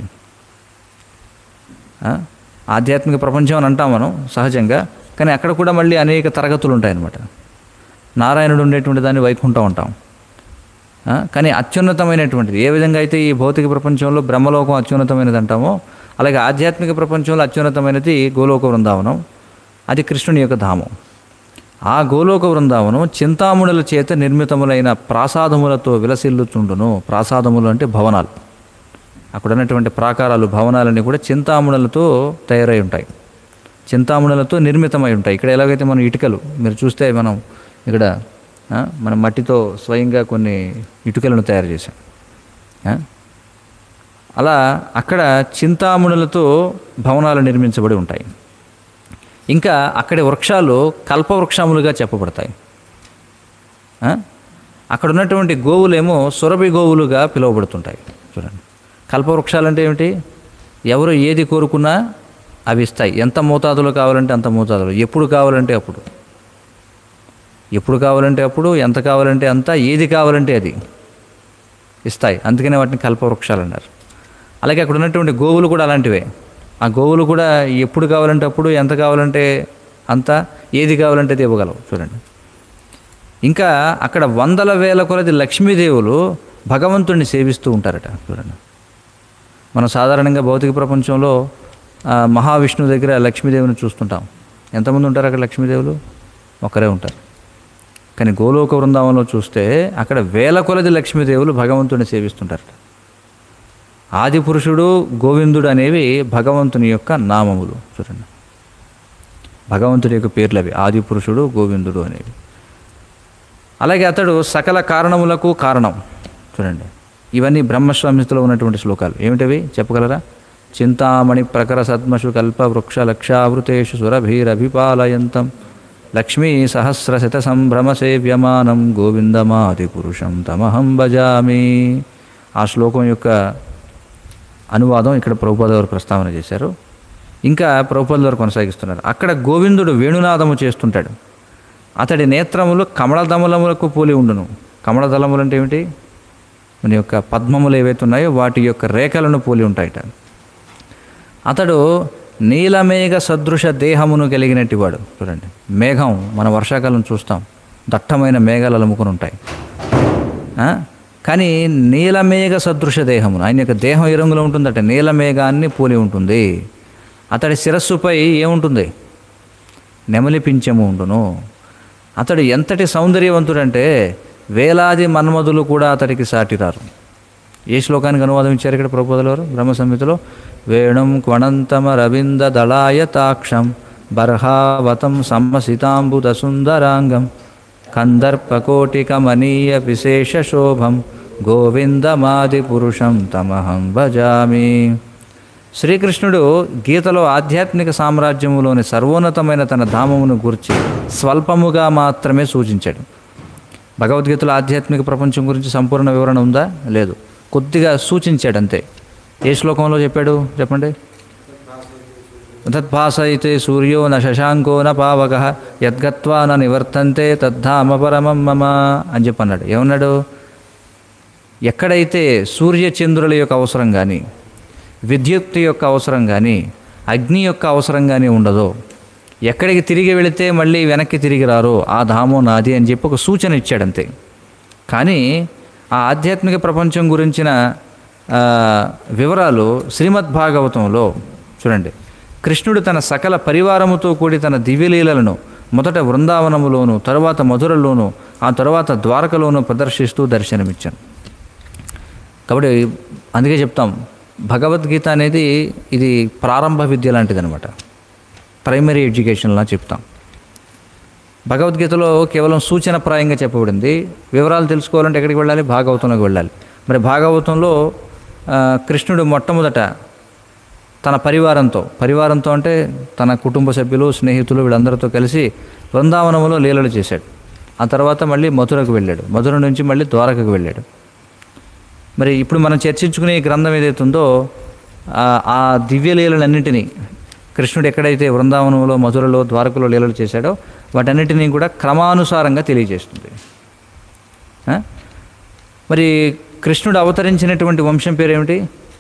ఆ? ఆధ్యాత్మిక ప్రపంచం అని అంటాం మనం సహజంగా కానీ అక్కడ కూడా మళ్ళీ అనేక తరగతులు ఉంటాయన్నమాట నారాయణుడు ఉండేటువంటి దాన్ని వైకుంఠం అంటాం ఆ? కానీ అత్యున్నతమైనటువంటిది ఏ విధంగా అయితే ఈ భౌతిక ప్రపంచంలో బ్రహ్మలోకం అత్యున్నతమైనది అంటామో అలాగే ఆధ్యాత్మిక ప్రపంచంలో అత్యున్నతమైనది గోలోక బృందావనం అది కృష్ణుని యొక్క ధామం ఆ గోలోక బృందావనం చింతామణుల చేత నిర్మితములైన ప్రాసాదములతో విలసిల్లుచుండును ప్రాసాదములు అంటే భవనాలు అక్కడ ఉన్నటువంటి ప్రాకారాలు భవనాలన్నీ కూడా చింతామణులతో తయారై ఉంటాయి చింతామణులతో నిర్మితమై ఉంటాయి ఇక్కడ ఎలాగైతే మనం ఇటుకలు మీరు చూస్తే మనం ఇక్కడ ఆ, మనం మట్టితో స్వయంగా కొన్ని ఇటుకలను తయారు చేసాం ఆ? అలా అక్కడ చింతామణులతో భవనాలు నిర్మించబడి ఉంటాయి ఇంకా అక్కడి వృక్షాలు కల్పవృక్షములుగా చెప్పబడతాయి ఆ? అక్కడ ఉన్నటువంటి గోవులేమో సురభి గోవులుగా పిలువబడుతుంటాయి చూడండి కల్పవృక్షాలు అంటే ఏమిటి ఎవరు ఏది కోరుకున్నా అవి ఇస్తాయి ఎంత మోతాదులో కావాలంటే అంత మోతాదులో ఎప్పుడు కావాలంటే అప్పుడు ఎప్పుడు కావాలంటే అప్పుడు ఎంత కావాలంటే అంత ఏది కావాలంటే అది ఇస్తాయి అందుకనే వాటిని కల్పవృక్షాలు అన్నారు అలాగే అక్కడ ఉన్నటువంటి గోవులు కూడా అలాంటివే ఆ గోవులు కూడా ఎప్పుడు కావాలంటే అప్పుడు ఎంత కావాలంటే అంత ఏది కావాలంటే అది ఇవ్వగలవు చూడండి ఇంకా అక్కడ వందల వేల కొలది లక్ష్మీదేవులు భగవంతుడిని సేవిస్తూ ఉంటారట చూడండి మనం సాధారణంగా భౌతిక ప్రపంచంలో ఆ, మహావిష్ణువు దగ్గర లక్ష్మీదేవిని చూస్తుంటాం ఎంతమంది ఉంటారు అక్కడ లక్ష్మీదేవులు ఒకరే ఉంటారు కానీ గోలోక బృందావనంలో చూస్తే అక్కడ వేల కొలది లక్ష్మీదేవులు భగవంతుడిని సేవిస్తుంటారట ఆది పురుషుడు గోవిందుడు అనేవి భగవంతుని యొక్క నామములు చూడండి భగవంతుడి యొక్క పేర్లు అవి ఆది పురుషుడు గోవిందుడు అనేవి అలాగే అతడు సకల కారణములకు కారణం చూడండి ఇవన్నీ బ్రహ్మస్వామితో ఉన్నటువంటి శ్లోకాలు ఏమిటవి చెప్పగలరా చింతామణి ప్రకర సద్మషు కల్ప వృక్ష లక్షావృతేషు సురభీరభిపాలయంతం లక్ష్మీ సహస్రశత సంభ్రమ సేవ్యమానం గోవిందమాది పురుషం తమహం భజామి ఆ శ్లోకం యొక్క అనువాదం ఇక్కడ ప్రభుపాద వారు ప్రస్తావన చేశారు ఇంకా ప్రభుపాద వారు కొనసాగిస్తున్నారు అక్కడ గోవిందుడు వేణునాదము చేస్తుంటాడు అతడి నేత్రములు కమలదమలములకు పోలి ఉండును కమలదళములు అంటే ఏమిటి మన యొక్క పద్మములు ఏవైతే ఉన్నాయో వాటి యొక్క రేఖలను పోలి ఉంటాయట అతడు నీలమేఘ సదృశ దేహమును కలిగినట్టి వాడు చూడండి మేఘం మన వర్షాకాలం చూస్తాం దట్టమైన మేఘాలు అలుముకుని ఉంటాయి ఆ? కానీ నీలమేఘ సదృశ దేహమును ఆయన యొక్క దేహం ఏ రంగులో ఉంటుందట నీలమేఘాన్ని పోలి ఉంటుంది అతడి శిరస్సుపై ఏముంటుంది నెమలి పింఛము ఉండును అతడు ఎంతటి సౌందర్యవంతుడంటే వేలాది మన్మధులు కూడా అతడికి సాటిరారు ఏ శ్లోకానికి అనువాదం ఇచ్చారు ఇక్కడ ప్రభుపదుల వారు బ్రహ్మ సంహితలో వేణుం క్వణంతమ రవింద దళాయ తాక్షం బర్హావతం సమ్మసితాంబుద సుందరాంగం కందర్పకోటికమనీయ విశేష శోభం గోవిందమాది పురుషం తమహం భజామి శ్రీకృష్ణుడు గీతలో ఆధ్యాత్మిక సామ్రాజ్యములోని సర్వోన్నతమైన తన ధామమును గురించి స్వల్పముగా మాత్రమే సూచించాడు భగవద్గీతలో ఆధ్యాత్మిక ప్రపంచం గురించి సంపూర్ణ వివరణ ఉందా లేదు కొద్దిగా సూచించాడు అంతే ఏ శ్లోకంలో చెప్పాడు చెప్పండి తద్భాసయితే సూర్యో న శశాంకో న పావక యద్గత్వా న నివర్తంతే తద్ధామ పరమం మమ అని చెప్పన్నాడు ఏమన్నాడు ఎక్కడైతే సూర్యచంద్రుల యొక్క అవసరం కానీ విద్యుత్ యొక్క అవసరం కానీ అగ్ని యొక్క అవసరం కానీ ఉండదో ఎక్కడికి తిరిగి వెళితే మళ్ళీ వెనక్కి తిరిగి రారో ఆ ధామం నాది అని చెప్పి ఒక సూచన ఇచ్చాడు అంతే కానీ ఆ ఆధ్యాత్మిక ప్రపంచం గురించిన ఆ, వివరాలు శ్రీమద్ భాగవతంలో చూడండి కృష్ణుడు తన సకల పరివారముతో కూడి తన దివ్యలీలలను మొదట బృందావనములోను తరువాత మధురలోను ఆ తరువాత ద్వారకలోను ప్రదర్శిస్తూ దర్శనమిచ్చాను కాబట్టి అందుకే చెప్తాం భగవద్గీత అనేది ఇది ప్రారంభ విద్య లాంటిది అనమాట ప్రైమరీ ఎడ్యుకేషన్లా చెప్తాం భగవద్గీతలో కేవలం సూచనప్రాయంగా చెప్పబడింది వివరాలు తెలుసుకోవాలంటే ఎక్కడికి వెళ్ళాలి భాగవతంలోకి వెళ్ళాలి మరి భాగవతంలో ఆ, కృష్ణుడు మొట్టమొదట తన పరివారంతో పరివారంతో అంటే తన కుటుంబ సభ్యులు స్నేహితులు వీళ్ళందరితో కలిసి బృందావనంలో లీలలు చేశాడు ఆ తర్వాత మళ్ళీ మధురకు వెళ్ళాడు మధుర నుంచి మళ్ళీ ద్వారకకు వెళ్ళాడు మరి ఇప్పుడు మనం చర్చించుకునే ఈ గ్రంథం ఏదైతే ఉందో ఆ- ఆ దివ్య లీలలన్నింటినీ కృష్ణుడు ఎక్కడైతే బృందావనంలో మధురలో ద్వారకలో లీలలు చేశాడో వాటన్నిటినీ కూడా క్రమానుసారంగా తెలియజేస్తుంది ఆ? మరి కృష్ణుడు అవతరించినటువంటి వంశం పేరేమిటి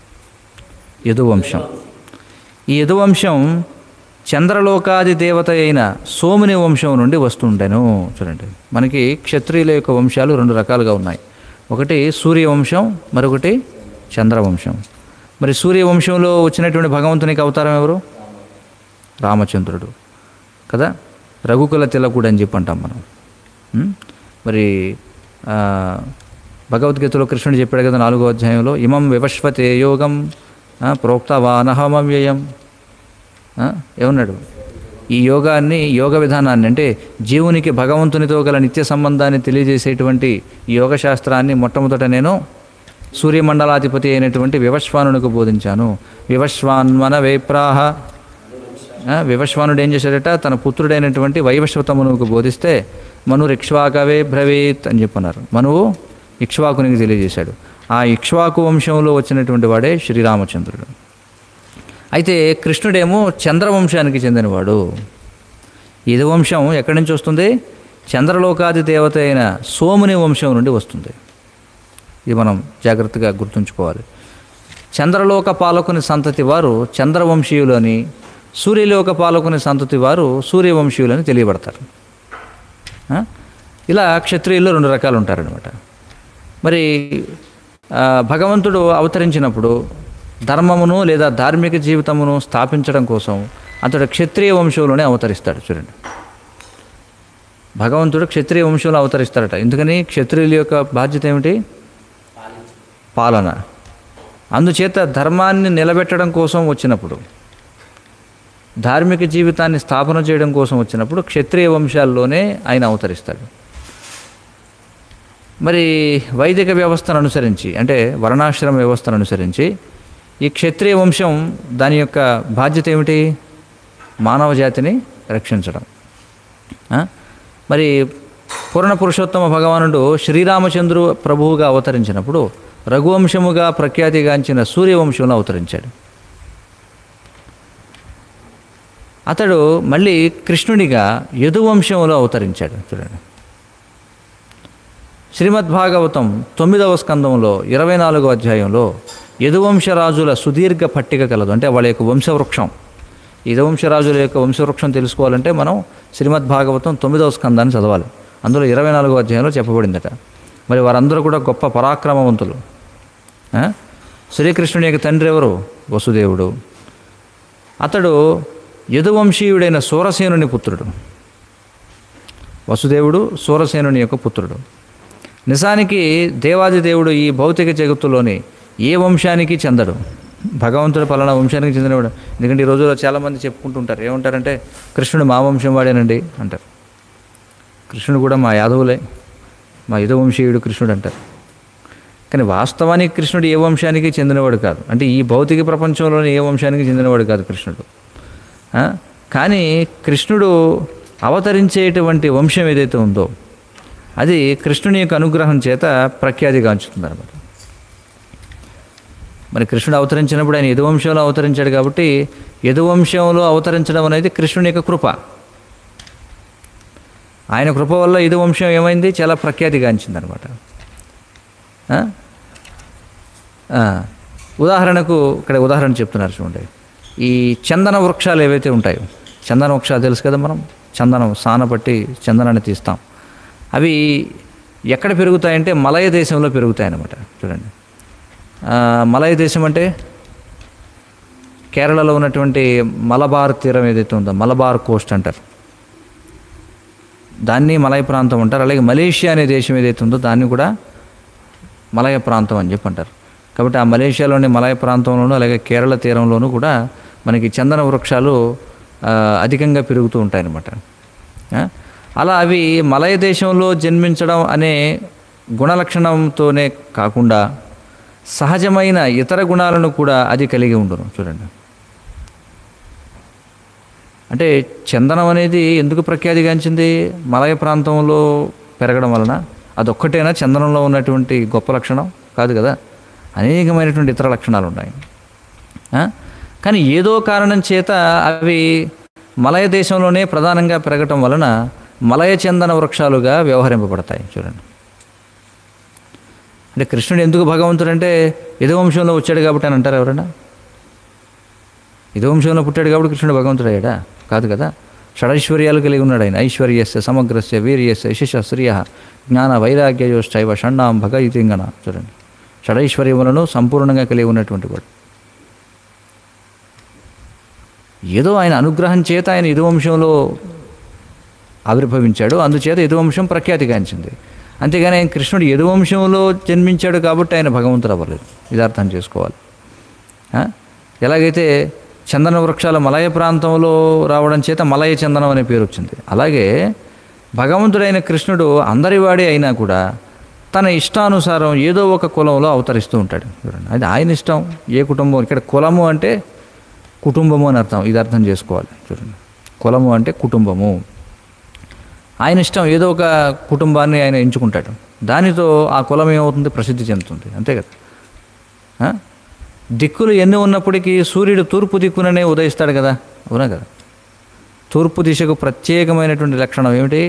యదువంశం ఈ యదువంశం చంద్రలోకాది దేవత అయిన సోముని వంశం నుండి వస్తుండెను చూడండి మనకి క్షత్రియుల యొక్క వంశాలు రెండు రకాలుగా ఉన్నాయి ఒకటి సూర్యవంశం మరొకటి చంద్రవంశం మరి సూర్యవంశంలో వచ్చినటువంటి భగవంతునికి అవతారం ఎవరు రామచంద్రుడు కదా రఘుకుల తిలకుడు అని చెప్పి అంటాం మనం ఉం? మరి ఆ, భగవద్గీతలో కృష్ణుడు చెప్పాడు కదా నాలుగో అధ్యాయంలో ఇమం వివశ్వతే యోగం ఆ, ప్రోక్తవానహమవ్యయం ఆ, ఏమన్నాడు ఈ యోగాన్ని యోగ విధానాన్ని అంటే జీవునికి భగవంతునితో గల నిత్య సంబంధాన్ని తెలియజేసేటువంటి ఈ యోగ శాస్త్రాన్ని మొట్టమొదట నేను సూర్యమండలాధిపతి అయినటువంటి వివశ్వానునికి బోధించాను వివశ్వాన్మన వేప్రాహ ఆ, వివశ్వానుడు ఏం చేశాడట తన పుత్రుడైనటువంటి వైవశ్వతమునుకు బోధిస్తే మను ఇక్ష్వాకవే బ్రవీత్ అని చెప్పన్నారు మనువు ఇక్ష్వాకునికి తెలియజేశాడు ఆ ఇక్ష్వాకు వంశంలో వచ్చినటువంటి వాడే శ్రీరామచంద్రుడు అయితే కృష్ణుడేమో చంద్రవంశానికి చెందినవాడు ఇది వంశం ఎక్కడి నుంచి వస్తుంది చంద్రలోకాది దేవత అయిన సోముని వంశం నుండి వస్తుంది ఇది మనం జాగ్రత్తగా గుర్తుంచుకోవాలి చంద్రలోక పాలకుని సంతతి వారు చంద్రవంశీయులని సూర్యలోక పాలకుని సంతతి వారు సూర్యవంశీయులని తెలియబడతారు ఆ? ఇలా క్షత్రియుల్లో రెండు రకాలు ఉంటారనమాట మరి ఆ, భగవంతుడు అవతరించినప్పుడు ధర్మమును లేదా ధార్మిక జీవితమును స్థాపించడం కోసం అతడు క్షత్రియ వంశంలోనే అవతరిస్తాడు చూడండి భగవంతుడు క్షత్రియ వంశంలో అవతరిస్తాడట ఎందుకని క్షత్రియుల యొక్క బాధ్యత ఏమిటి పాలన అందుచేత ధర్మాన్ని నిలబెట్టడం కోసం వచ్చినప్పుడు ధార్మిక జీవితాన్ని స్థాపన చేయడం కోసం వచ్చినప్పుడు క్షత్రియ వంశాల్లోనే ఆయన అవతరిస్తాడు మరి వైదిక వ్యవస్థను అనుసరించి అంటే వర్ణాశ్రమ వ్యవస్థను అనుసరించి ఈ క్షత్రియ వంశం దాని యొక్క బాధ్యత ఏమిటి మానవ జాతిని రక్షించడం ఆ? మరి పూర్ణ పురుషోత్తమ భగవానుడు శ్రీరామచంద్రు ప్రభువుగా అవతరించినప్పుడు రఘువంశముగా ప్రఖ్యాతిగాంచిన సూర్యవంశంలో అవతరించాడు అతడు మళ్ళీ కృష్ణునిగా యదువంశంలో అవతరించాడు చూడండి శ్రీమద్భాగవతం తొమ్మిదవ స్కందంలో ఇరవై నాలుగవ అధ్యాయంలో యదువంశరాజుల సుదీర్ఘ పట్టిక కలదు అంటే వాళ్ళ యొక్క వంశవృక్షం యదువంశరాజుల యొక్క వంశవృక్షం తెలుసుకోవాలంటే మనం శ్రీమద్భాగవతం తొమ్మిదవ స్కందాన్ని చదవాలి అందులో ఇరవై నాలుగవ అధ్యాయంలో చెప్పబడిందట మరి వారందరూ కూడా గొప్ప పరాక్రమవంతులు ఆ? శ్రీకృష్ణుని యొక్క తండ్రి ఎవరు వసుదేవుడు అతడు యదువంశీయుడైన సూరసేనుని పుత్రుడు వసుదేవుడు సూరసేనుని యొక్క పుత్రుడు నిజానికి దేవాది దేవుడు ఈ భౌతిక జగత్తులోని ఏ వంశానికి చెందడు భగవంతుడు పలానా వంశానికి చెందినవాడు ఎందుకంటే ఈ రోజుల్లో చాలామంది చెప్పుకుంటుంటారు ఏమంటారంటే కృష్ణుడు మా వంశం వాడేనండి అంటారు కృష్ణుడు కూడా మా యాదవులే మా యదువంశీయుడు కృష్ణుడు అంటారు కానీ వాస్తవానికి కృష్ణుడు ఏ వంశానికి చెందినవాడు కాదు అంటే ఈ భౌతిక ప్రపంచంలోని ఏ వంశానికి చెందినవాడు కాదు కృష్ణుడు ఆ? కానీ కృష్ణుడు అవతరించేటువంటి వంశం ఏదైతే ఉందో అది కృష్ణుని యొక్క అనుగ్రహం చేత ప్రఖ్యాతిగాంచుతుంది అనమాట మరి కృష్ణుడు అవతరించినప్పుడు ఆయన యదువంశంలో అవతరించాడు కాబట్టి యదువంశంలో అవతరించడం అనేది కృష్ణుని యొక్క కృప ఆయన కృప వల్ల యదువంశం ఏమైంది చాలా ప్రఖ్యాతిగాంచింది అనమాట ఉదాహరణకు ఇక్కడ ఉదాహరణ చెప్తున్నారు చూడండి ఈ చందన వృక్షాలు ఏవైతే ఉంటాయో చందన వృక్షాలు తెలుసు కదా మనం చందనం సానపట్టి చందనాన్ని తీస్తాం అవి ఎక్కడ పెరుగుతాయంటే మలయ దేశంలో పెరుగుతాయి అన్నమాట చూడండి ఆ, మలయ దేశం అంటే కేరళలో ఉన్నటువంటి మలబార్ తీరం ఏదైతే ఉందో మలబార్ కోస్ట్ అంటారు దాన్ని మలయ ప్రాంతం అంటారు అలాగే మలేషియా అనే దేశం ఏదైతే ఉందో దాన్ని కూడా మలయ ప్రాంతం అని చెప్పి అంటారు కాబట్టి ఆ మలేషియాలోని మలయ ప్రాంతంలోనూ అలాగే కేరళ తీరంలోనూ కూడా మనకి చందన వృక్షాలు ఆ, అధికంగా పెరుగుతూ ఉంటాయన్నమాట ఆ? అలా అవి మలయ దేశంలో జన్మించడం అనే గుణలక్షణంతోనే కాకుండా సహజమైన ఇతర గుణాలను కూడా అది కలిగి ఉండును చూడండి అంటే చందనం అనేది ఎందుకు ప్రఖ్యాతిగాంచింది మలయ ప్రాంతంలో పెరగడం వలన అదొక్కటేనా చందనంలో ఉన్నటువంటి గొప్ప లక్షణం కాదు కదా అనేకమైనటువంటి ఇతర లక్షణాలు ఉన్నాయి ఆ? కానీ ఏదో కారణం చేత అవి మలయ దేశంలోనే ప్రధానంగా పెరగటం వలన మలయ చందన వృక్షాలుగా వ్యవహరింపబడతాయి చూడండి అంటే కృష్ణుడు ఎందుకు భగవంతుడు అంటే యదువంశంలో వచ్చాడు కాబట్టి అని అంటారు ఎవరైనా యదువంశంలో పుట్టాడు కాబట్టి కృష్ణుడు భగవంతుడు అయ్యాడా కాదు కదా షడైశ్వర్యాలు కలిగి ఉన్నాడు ఆయన ఐశ్వర్యస్య సమగ్రస్య వీర్యస్య యశ శ్రియ జ్ఞాన వైరాగ్యయోష్టైవ షణ్ణాం భగయితింగన చూడండి షడైశ్వర్యములను సంపూర్ణంగా కలిగి ఉన్నటువంటి వాడు ఏదో ఆయన అనుగ్రహం చేత ఆయన యదువంశంలో ఆవిర్భవించాడు అందుచేత యదువంశం ప్రఖ్యాతిగాంచింది అంతేగాని ఆయన కృష్ణుడు యదువంశంలో జన్మించాడు కాబట్టి ఆయన భగవంతుడు అవ్వలేదు ఇది అర్థం చేసుకోవాలి ఆ? ఎలాగైతే చందన వృక్షాల మలయ ప్రాంతంలో రావడం చేత మలయ చందనం అనే పేరు వచ్చింది అలాగే భగవంతుడైన కృష్ణుడు అందరివాడే అయినా కూడా తన ఇష్టానుసారం ఏదో ఒక కులంలో అవతరిస్తూ ఉంటాడు చూడండి అది ఆయన ఇష్టం ఏ కుటుంబం ఇక్కడ కులము అంటే కుటుంబము అని అర్థం ఇది అర్థం చేసుకోవాలి చూడండి కులము అంటే కుటుంబము ఆయన ఇష్టం ఏదో ఒక కుటుంబాన్ని ఆయన ఎంచుకుంటాడు దానితో ఆ కులం ఏమవుతుంది ప్రసిద్ధి చెందుతుంది అంతే కదా ఆ? దిక్కులు ఎన్ని ఉన్నప్పటికీ సూర్యుడు తూర్పు దిక్కుననే ఉదయిస్తాడు కదా అవునా కదా తూర్పు దిశకు ప్రత్యేకమైనటువంటి లక్షణం ఏమిటి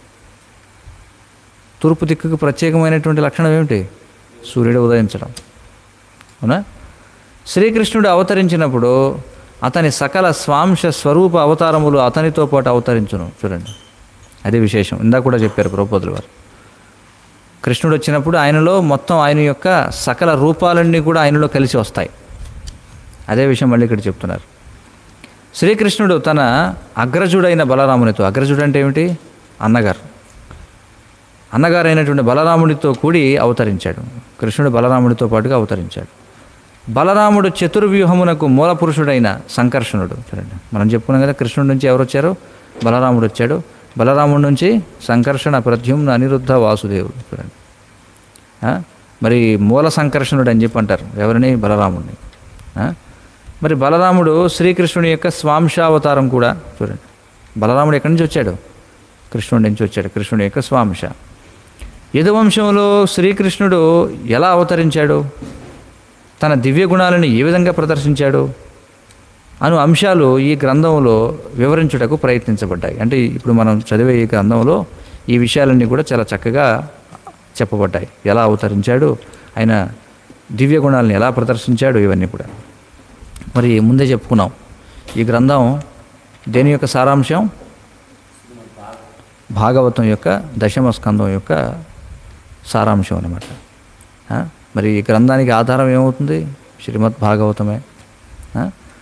తూర్పు దిక్కుకు ప్రత్యేకమైనటువంటి లక్షణం ఏమిటి సూర్యుడు ఉదయించడం అవునా శ్రీకృష్ణుడు అవతరించినప్పుడు అతని సకల స్వాంశ స్వరూప అవతారములు అతనితో పాటు అవతరించును చూడండి అదే విశేషం ఇందాక కూడా చెప్పారు ప్రపోదులు వారు కృష్ణుడు వచ్చినప్పుడు ఆయనలో మొత్తం ఆయన యొక్క సకల రూపాలన్నీ కూడా ఆయనలో కలిసి వస్తాయి అదే విషయం మళ్ళీ ఇక్కడ చెప్తున్నారు శ్రీకృష్ణుడు తన అగ్రజుడైన బలరామునితో అగ్రజుడు అంటే ఏమిటి అన్నగారు అన్నగారు అయినటువంటి బలరాముడితో కూడి అవతరించాడు కృష్ణుడు బలరాముడితో పాటుగా అవతరించాడు బలరాముడు చతుర్వ్యూహమునకు మూల పురుషుడైన సంకర్షణుడు చూడండి మనం చెప్పుకున్నాం కదా కృష్ణుడి నుంచి ఎవరు వచ్చారు బలరాముడు వచ్చాడు బలరాముడి నుంచి సంకర్షణ ప్రద్యుమ్న అనిరుద్ధ వాసుదేవుడు చూడండి ఆ? మరి మూల సంకర్షణుడు అని చెప్పి అంటారు ఎవరిని బలరాముడిని ఆ? మరి బలరాముడు శ్రీకృష్ణుని యొక్క స్వాంశావతారం కూడా చూడండి బలరాముడు ఎక్కడి నుంచి వచ్చాడు కృష్ణుడి నుంచి వచ్చాడు కృష్ణుడి యొక్క స్వాంశ యదువంశంలో శ్రీకృష్ణుడు ఎలా అవతరించాడు తన దివ్య గుణాలను ఏ విధంగా ప్రదర్శించాడు అను అంశాలు ఈ గ్రంథంలో వివరించుటకు ప్రయత్నించబడ్డాయి అంటే ఇప్పుడు మనం చదివే ఈ గ్రంథంలో ఈ విషయాలన్నీ కూడా చాలా చక్కగా చెప్పబడ్డాయి ఎలా అవతరించాడు ఆయన దివ్య గుణాలను ఎలా ప్రదర్శించాడు ఇవన్నీ కూడా మరి ముందే చెప్పుకున్నాం ఈ గ్రంథం దేని యొక్క సారాంశం భాగవతం యొక్క దశమ స్కందం యొక్క సారాంశం అనమాట ఆ? మరి ఈ గ్రంథానికి ఆధారం ఏమవుతుంది శ్రీమద్ భాగవతమే ఆ?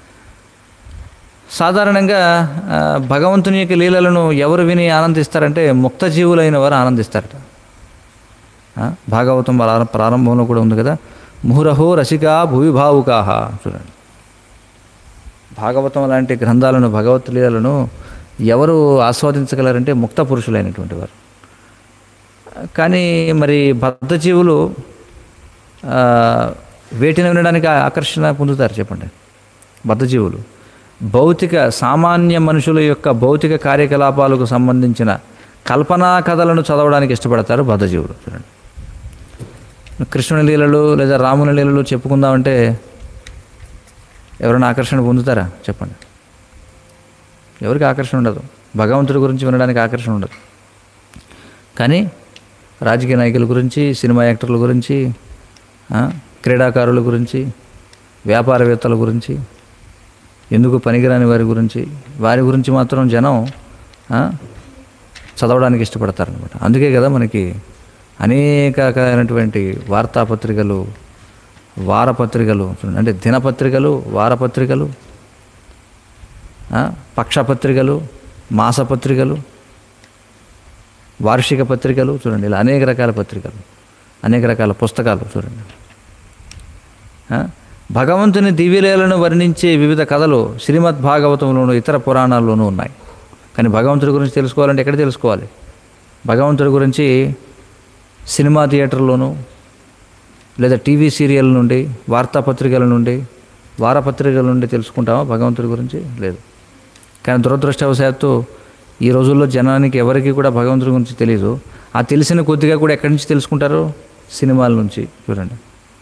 సాధారణంగా ఆ, భగవంతుని యొక్క లీలలను ఎవరు విని ఆనందిస్తారంటే ముక్త జీవులైన వారు ఆనందిస్తారట ఆ? భాగవతం ప్రారం- ప్రారంభంలో కూడా ఉంది కదా ముహురహో రసికా భువి భావుకాహ చూడండి భాగవతం లాంటి గ్రంథాలను భగవత్ లీలలను ఎవరు ఆస్వాదించగలరంటే ముక్త పురుషులైనటువంటి వారు కానీ మరి బద్ధజీవులు ఆ, వేటిని వినడానికి ఆకర్షణ పొందుతారు చెప్పండి బద్ధజీవులు భౌతిక సామాన్య మనుషుల యొక్క భౌతిక కార్యకలాపాలకు సంబంధించిన కల్పనా కథలను చదవడానికి ఇష్టపడతారు బద్ధజీవులు చూడండి కృష్ణుని లీలలు లేదా రాముని లీలలు చెప్పుకుందామంటే ఎవరైనా ఆకర్షణ పొందుతారా చెప్పండి ఎవరికి ఆకర్షణ ఉండదు భగవంతుడి గురించి వినడానికి ఆకర్షణ ఉండదు కానీ రాజకీయ నాయకుల గురించి సినిమా యాక్టర్ల గురించి ఆ, క్రీడాకారుల గురించి వ్యాపారవేత్తల గురించి ఎందుకు పనికిరాని వారి గురించి వారి గురించి మాత్రం జనం ఆ, చదవడానికి ఇష్టపడతారనమాట అందుకే కదా మనకి అనేక రకాలైనటువంటి వార్తాపత్రికలు వారపత్రికలు చూడండి, అంటే దినపత్రికలు వారపత్రికలు ఆ, పక్షపత్రికలు మాసపత్రికలు వార్షిక పత్రికలు చూడండి ఇలా అనేక రకాల పత్రికలు అనేక రకాల పుస్తకాలు చూడండి ఆ? భగవంతుని దివ్యలీలను వర్ణించే వివిధ కథలు శ్రీమద్ భాగవతంలోను ఇతర పురాణాల్లోనూ ఉన్నాయి కానీ భగవంతుడి గురించి తెలుసుకోవాలంటే ఎక్కడ తెలుసుకోవాలి భగవంతుడి గురించి సినిమా థియేటర్లోను లేదా టీవీ సీరియల్ నుండి వార్తాపత్రికల నుండి వారపత్రికల నుండి తెలుసుకుంటామా భగవంతుడి గురించి లేదు కానీ దురదృష్టవశాత్తు ఈ రోజుల్లో జనానికి ఎవరికి కూడా భగవంతుడి గురించి తెలియదు ఆ తెలిసిన కొద్దిగా కూడా ఎక్కడి నుంచి తెలుసుకుంటారు సినిమాల నుంచి చూడండి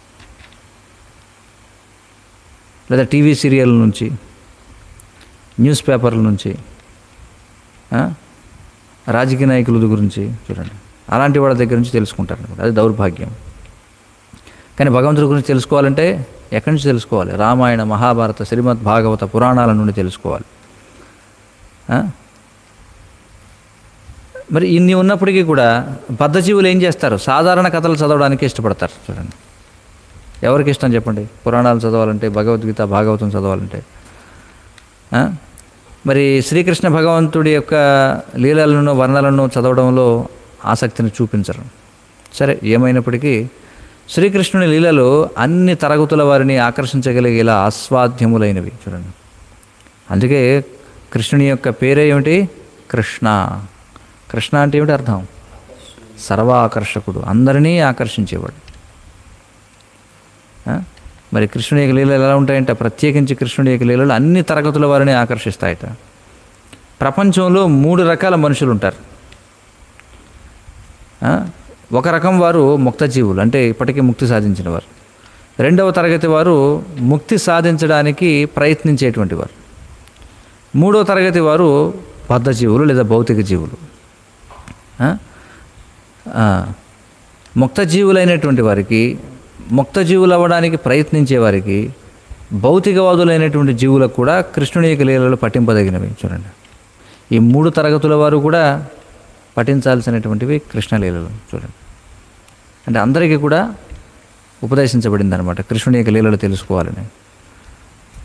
లేదా టీవీ సీరియల్ నుంచి న్యూస్ పేపర్ల నుంచి ఆ? రాజకీయ నాయకుల గురించి చూడండి అలాంటి వాళ్ళ దగ్గర నుంచి తెలుసుకుంటారు అనమాట అది దౌర్భాగ్యం కానీ భగవంతుడి గురించి తెలుసుకోవాలంటే ఎక్కడి నుంచి తెలుసుకోవాలి రామాయణ మహాభారత శ్రీమద్ భాగవత పురాణాల నుండి తెలుసుకోవాలి ఆ? మరి ఇన్ని ఉన్నప్పటికీ కూడా బద్ధజీవులు ఏం చేస్తారు సాధారణ కథలు చదవడానికి ఇష్టపడతారు చూడండి ఎవరికి ఇష్టం చెప్పండి పురాణాలు చదవాలంటే భగవద్గీత భాగవతం చదవాలంటే ఆ? మరి శ్రీకృష్ణ భగవంతుడి యొక్క లీలలను వర్ణలను చదవడంలో ఆసక్తిని చూపించరు సరే ఏమైనప్పటికీ శ్రీకృష్ణుని లీలలు అన్ని తరగతుల వారిని ఆకర్షించగలిగేలా ఆస్వాద్యములైనవి చూడండి అందుకే కృష్ణుని యొక్క పేరే ఏమిటి కృష్ణ కృష్ణ అంటే ఏమిటి అర్థం సర్వాకర్షకుడు అందరినీ ఆకర్షించేవాడు ఆ? మరి కృష్ణుని యొక్క లీలలు ఎలా ఉంటాయంటే ప్రత్యేకించి కృష్ణుని యొక్క లీలలు అన్ని తరగతుల వారిని ఆకర్షిస్తాయట ప్రపంచంలో మూడు రకాల మనుషులు ఉంటారు ఆ? ఒక రకం వారు ముక్తజీవులు అంటే ఇప్పటికీ ముక్తి సాధించిన వారు రెండవ తరగతి వారు ముక్తి సాధించడానికి ప్రయత్నించేటువంటి వారు మూడవ తరగతి వారు బద్ధజీవులు లేదా భౌతిక జీవులు ఆ? ఆ, ముక్తజీవులైనటువంటి వారికి ముక్తజీవులు అవ్వడానికి ప్రయత్నించే వారికి భౌతికవాదులైనటువంటి జీవులకు కూడా కృష్ణుని యొక్క లీలలు పట్టింపదగినవి చూడండి ఈ మూడు తరగతుల వారు కూడా పఠించాల్సినటువంటివి కృష్ణలీలలు చూడండి అంటే అందరికీ కూడా ఉపదేశించబడింది అనమాట కృష్ణుని యొక్క లీలలు తెలుసుకోవాలని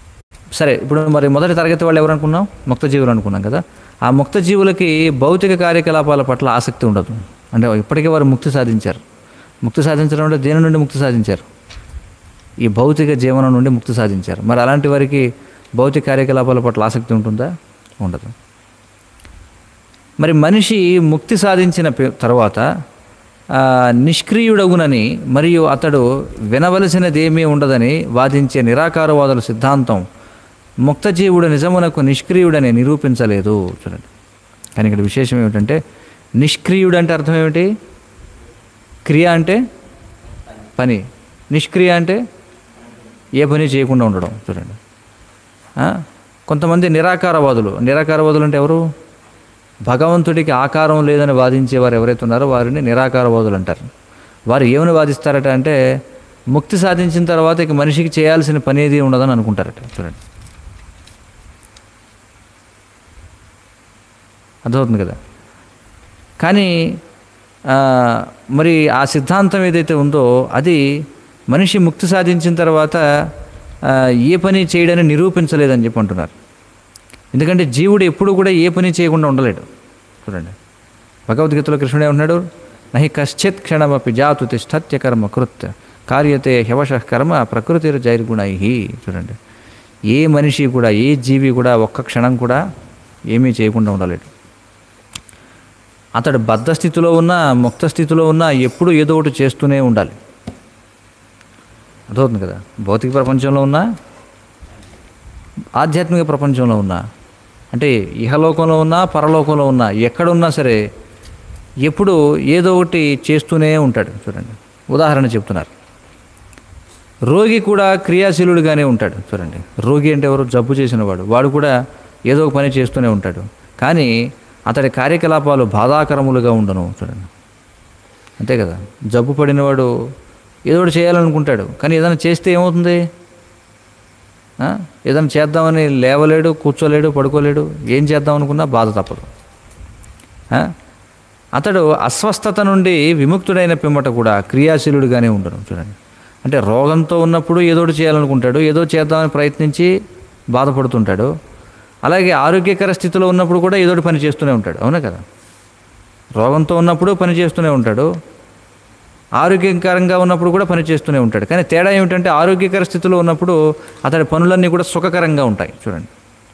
సరే ఇప్పుడు మరి మొదటి తరగతి వాళ్ళు ఎవరు అనుకున్నాం ముక్త జీవులు అనుకున్నాం కదా ఆ ముక్త జీవులకి భౌతిక కార్యకలాపాల పట్ల ఆసక్తి ఉండదు అంటే ఇప్పటికే వారు ముక్తి సాధించారు ముక్తి సాధించడం అంటే దేని నుండి ముక్తి సాధించారు ఈ భౌతిక జీవనం నుండి ముక్తి సాధించారు మరి అలాంటి వారికి భౌతిక కార్యకలాపాల పట్ల ఆసక్తి ఉంటుందా ఉండదు మరి మనిషి ముక్తి సాధించిన పే- తర్వాత ఆ, నిష్క్రియుడగునని మరియు అతడు వినవలసినదేమీ ఉండదని వాదించే నిరాకారవాదుల సిద్ధాంతం ముక్తజీవుడు నిజమునకు నిష్క్రియుడని నిరూపించలేదు చూడండి కానీ ఇక్కడ విశేషం ఏమిటంటే నిష్క్రియుడు అంటే అర్థం ఏమిటి క్రియ అంటే పని నిష్క్రియ అంటే ఏ పని చేయకుండా ఉండడం చూడండి ఆ? కొంతమంది నిరాకారవాదులు నిరాకారవాదులు అంటే ఎవరు భగవంతుడికి ఆకారం లేదని వాదించే వారు ఎవరైతే ఉన్నారో వారిని నిరాకారవాదులు అంటారు వారు ఏమని వాదిస్తారట అంటే ముక్తి సాధించిన తర్వాత ఇక మనిషికి చేయాల్సిన పని ఏది ఉండదని అనుకుంటారట చూడండి అర్థమవుతుంది కదా కానీ ఆ, మరి ఆ సిద్ధాంతం ఏదైతే ఉందో అది మనిషి ముక్తి సాధించిన తర్వాత ఆ, ఏ పని చేయడని నిరూపించలేదని చెప్పి అంటున్నారు ఎందుకంటే జీవుడు ఎప్పుడు కూడా ఏ పని చేయకుండా ఉండలేడు చూడండి భగవద్గీతలో కృష్ణుడు ఏమంటున్నాడు నహి కశ్చిత్ క్షణమపి జాతు తిష్టత్య కర్మ కృత్ కార్యతే హ్యవశ కర్మ ప్రకృతి జైర్గుణై చూడండి ఏ మనిషి కూడా ఏ జీవి కూడా ఒక్క క్షణం కూడా ఏమీ చేయకుండా ఉండలేడు అతడు బద్ధ స్థితిలో ఉన్నా ముక్త స్థితిలో ఉన్నా ఎప్పుడూ ఏదో ఒకటి చేస్తూనే ఉండాలి అర్థమవుతుంది కదా భౌతిక ప్రపంచంలో ఉన్నా ఆధ్యాత్మిక ప్రపంచంలో ఉన్నా అంటే ఇహలోకంలో ఉన్నా పరలోకంలో ఉన్నా ఎక్కడున్నా సరే ఎప్పుడు ఏదో ఒకటి చేస్తూనే ఉంటాడు చూడండి ఉదాహరణ చెప్తున్నారు రోగి కూడా క్రియాశీలుడిగానే ఉంటాడు చూడండి రోగి అంటే ఎవరు జబ్బు చేసినవాడు వాడు కూడా ఏదో ఒక పని చేస్తూనే ఉంటాడు కానీ అతడి కార్యకలాపాలు బాధాకరములుగా ఉండను చూడండి అంతే కదా జబ్బు పడినవాడు ఏదో ఒకటి చేయాలనుకుంటాడు కానీ ఏదైనా చేస్తే ఏమవుతుంది ఆ? ఏదైనా చేద్దామని లేవలేడు కూర్చోలేడు పడుకోలేడు ఏం చేద్దాం అనుకున్నా బాధ తప్పదు ఆ? అతడు అస్వస్థత నుండి విముక్తుడైన పిమ్మట కూడా క్రియాశీలుడిగానే ఉండను చూడండి అంటే రోగంతో ఉన్నప్పుడు ఏదో ఒకటి చేయాలనుకుంటాడు ఏదో చేద్దామని ప్రయత్నించి బాధపడుతుంటాడు అలాగే ఆరోగ్యకర స్థితిలో ఉన్నప్పుడు కూడా ఏదో ఒకటి పని చేస్తూనే ఉంటాడు అవునా కదా రోగంతో ఉన్నప్పుడు పని చేస్తూనే ఉంటాడు ఆరోగ్యకరంగా ఉన్నప్పుడు కూడా పని చేస్తూనే ఉంటాడు కానీ తేడా ఏమిటంటే ఆరోగ్యకర స్థితిలో ఉన్నప్పుడు అతడి పనులన్నీ కూడా సుఖకరంగా ఉంటాయి చూడండి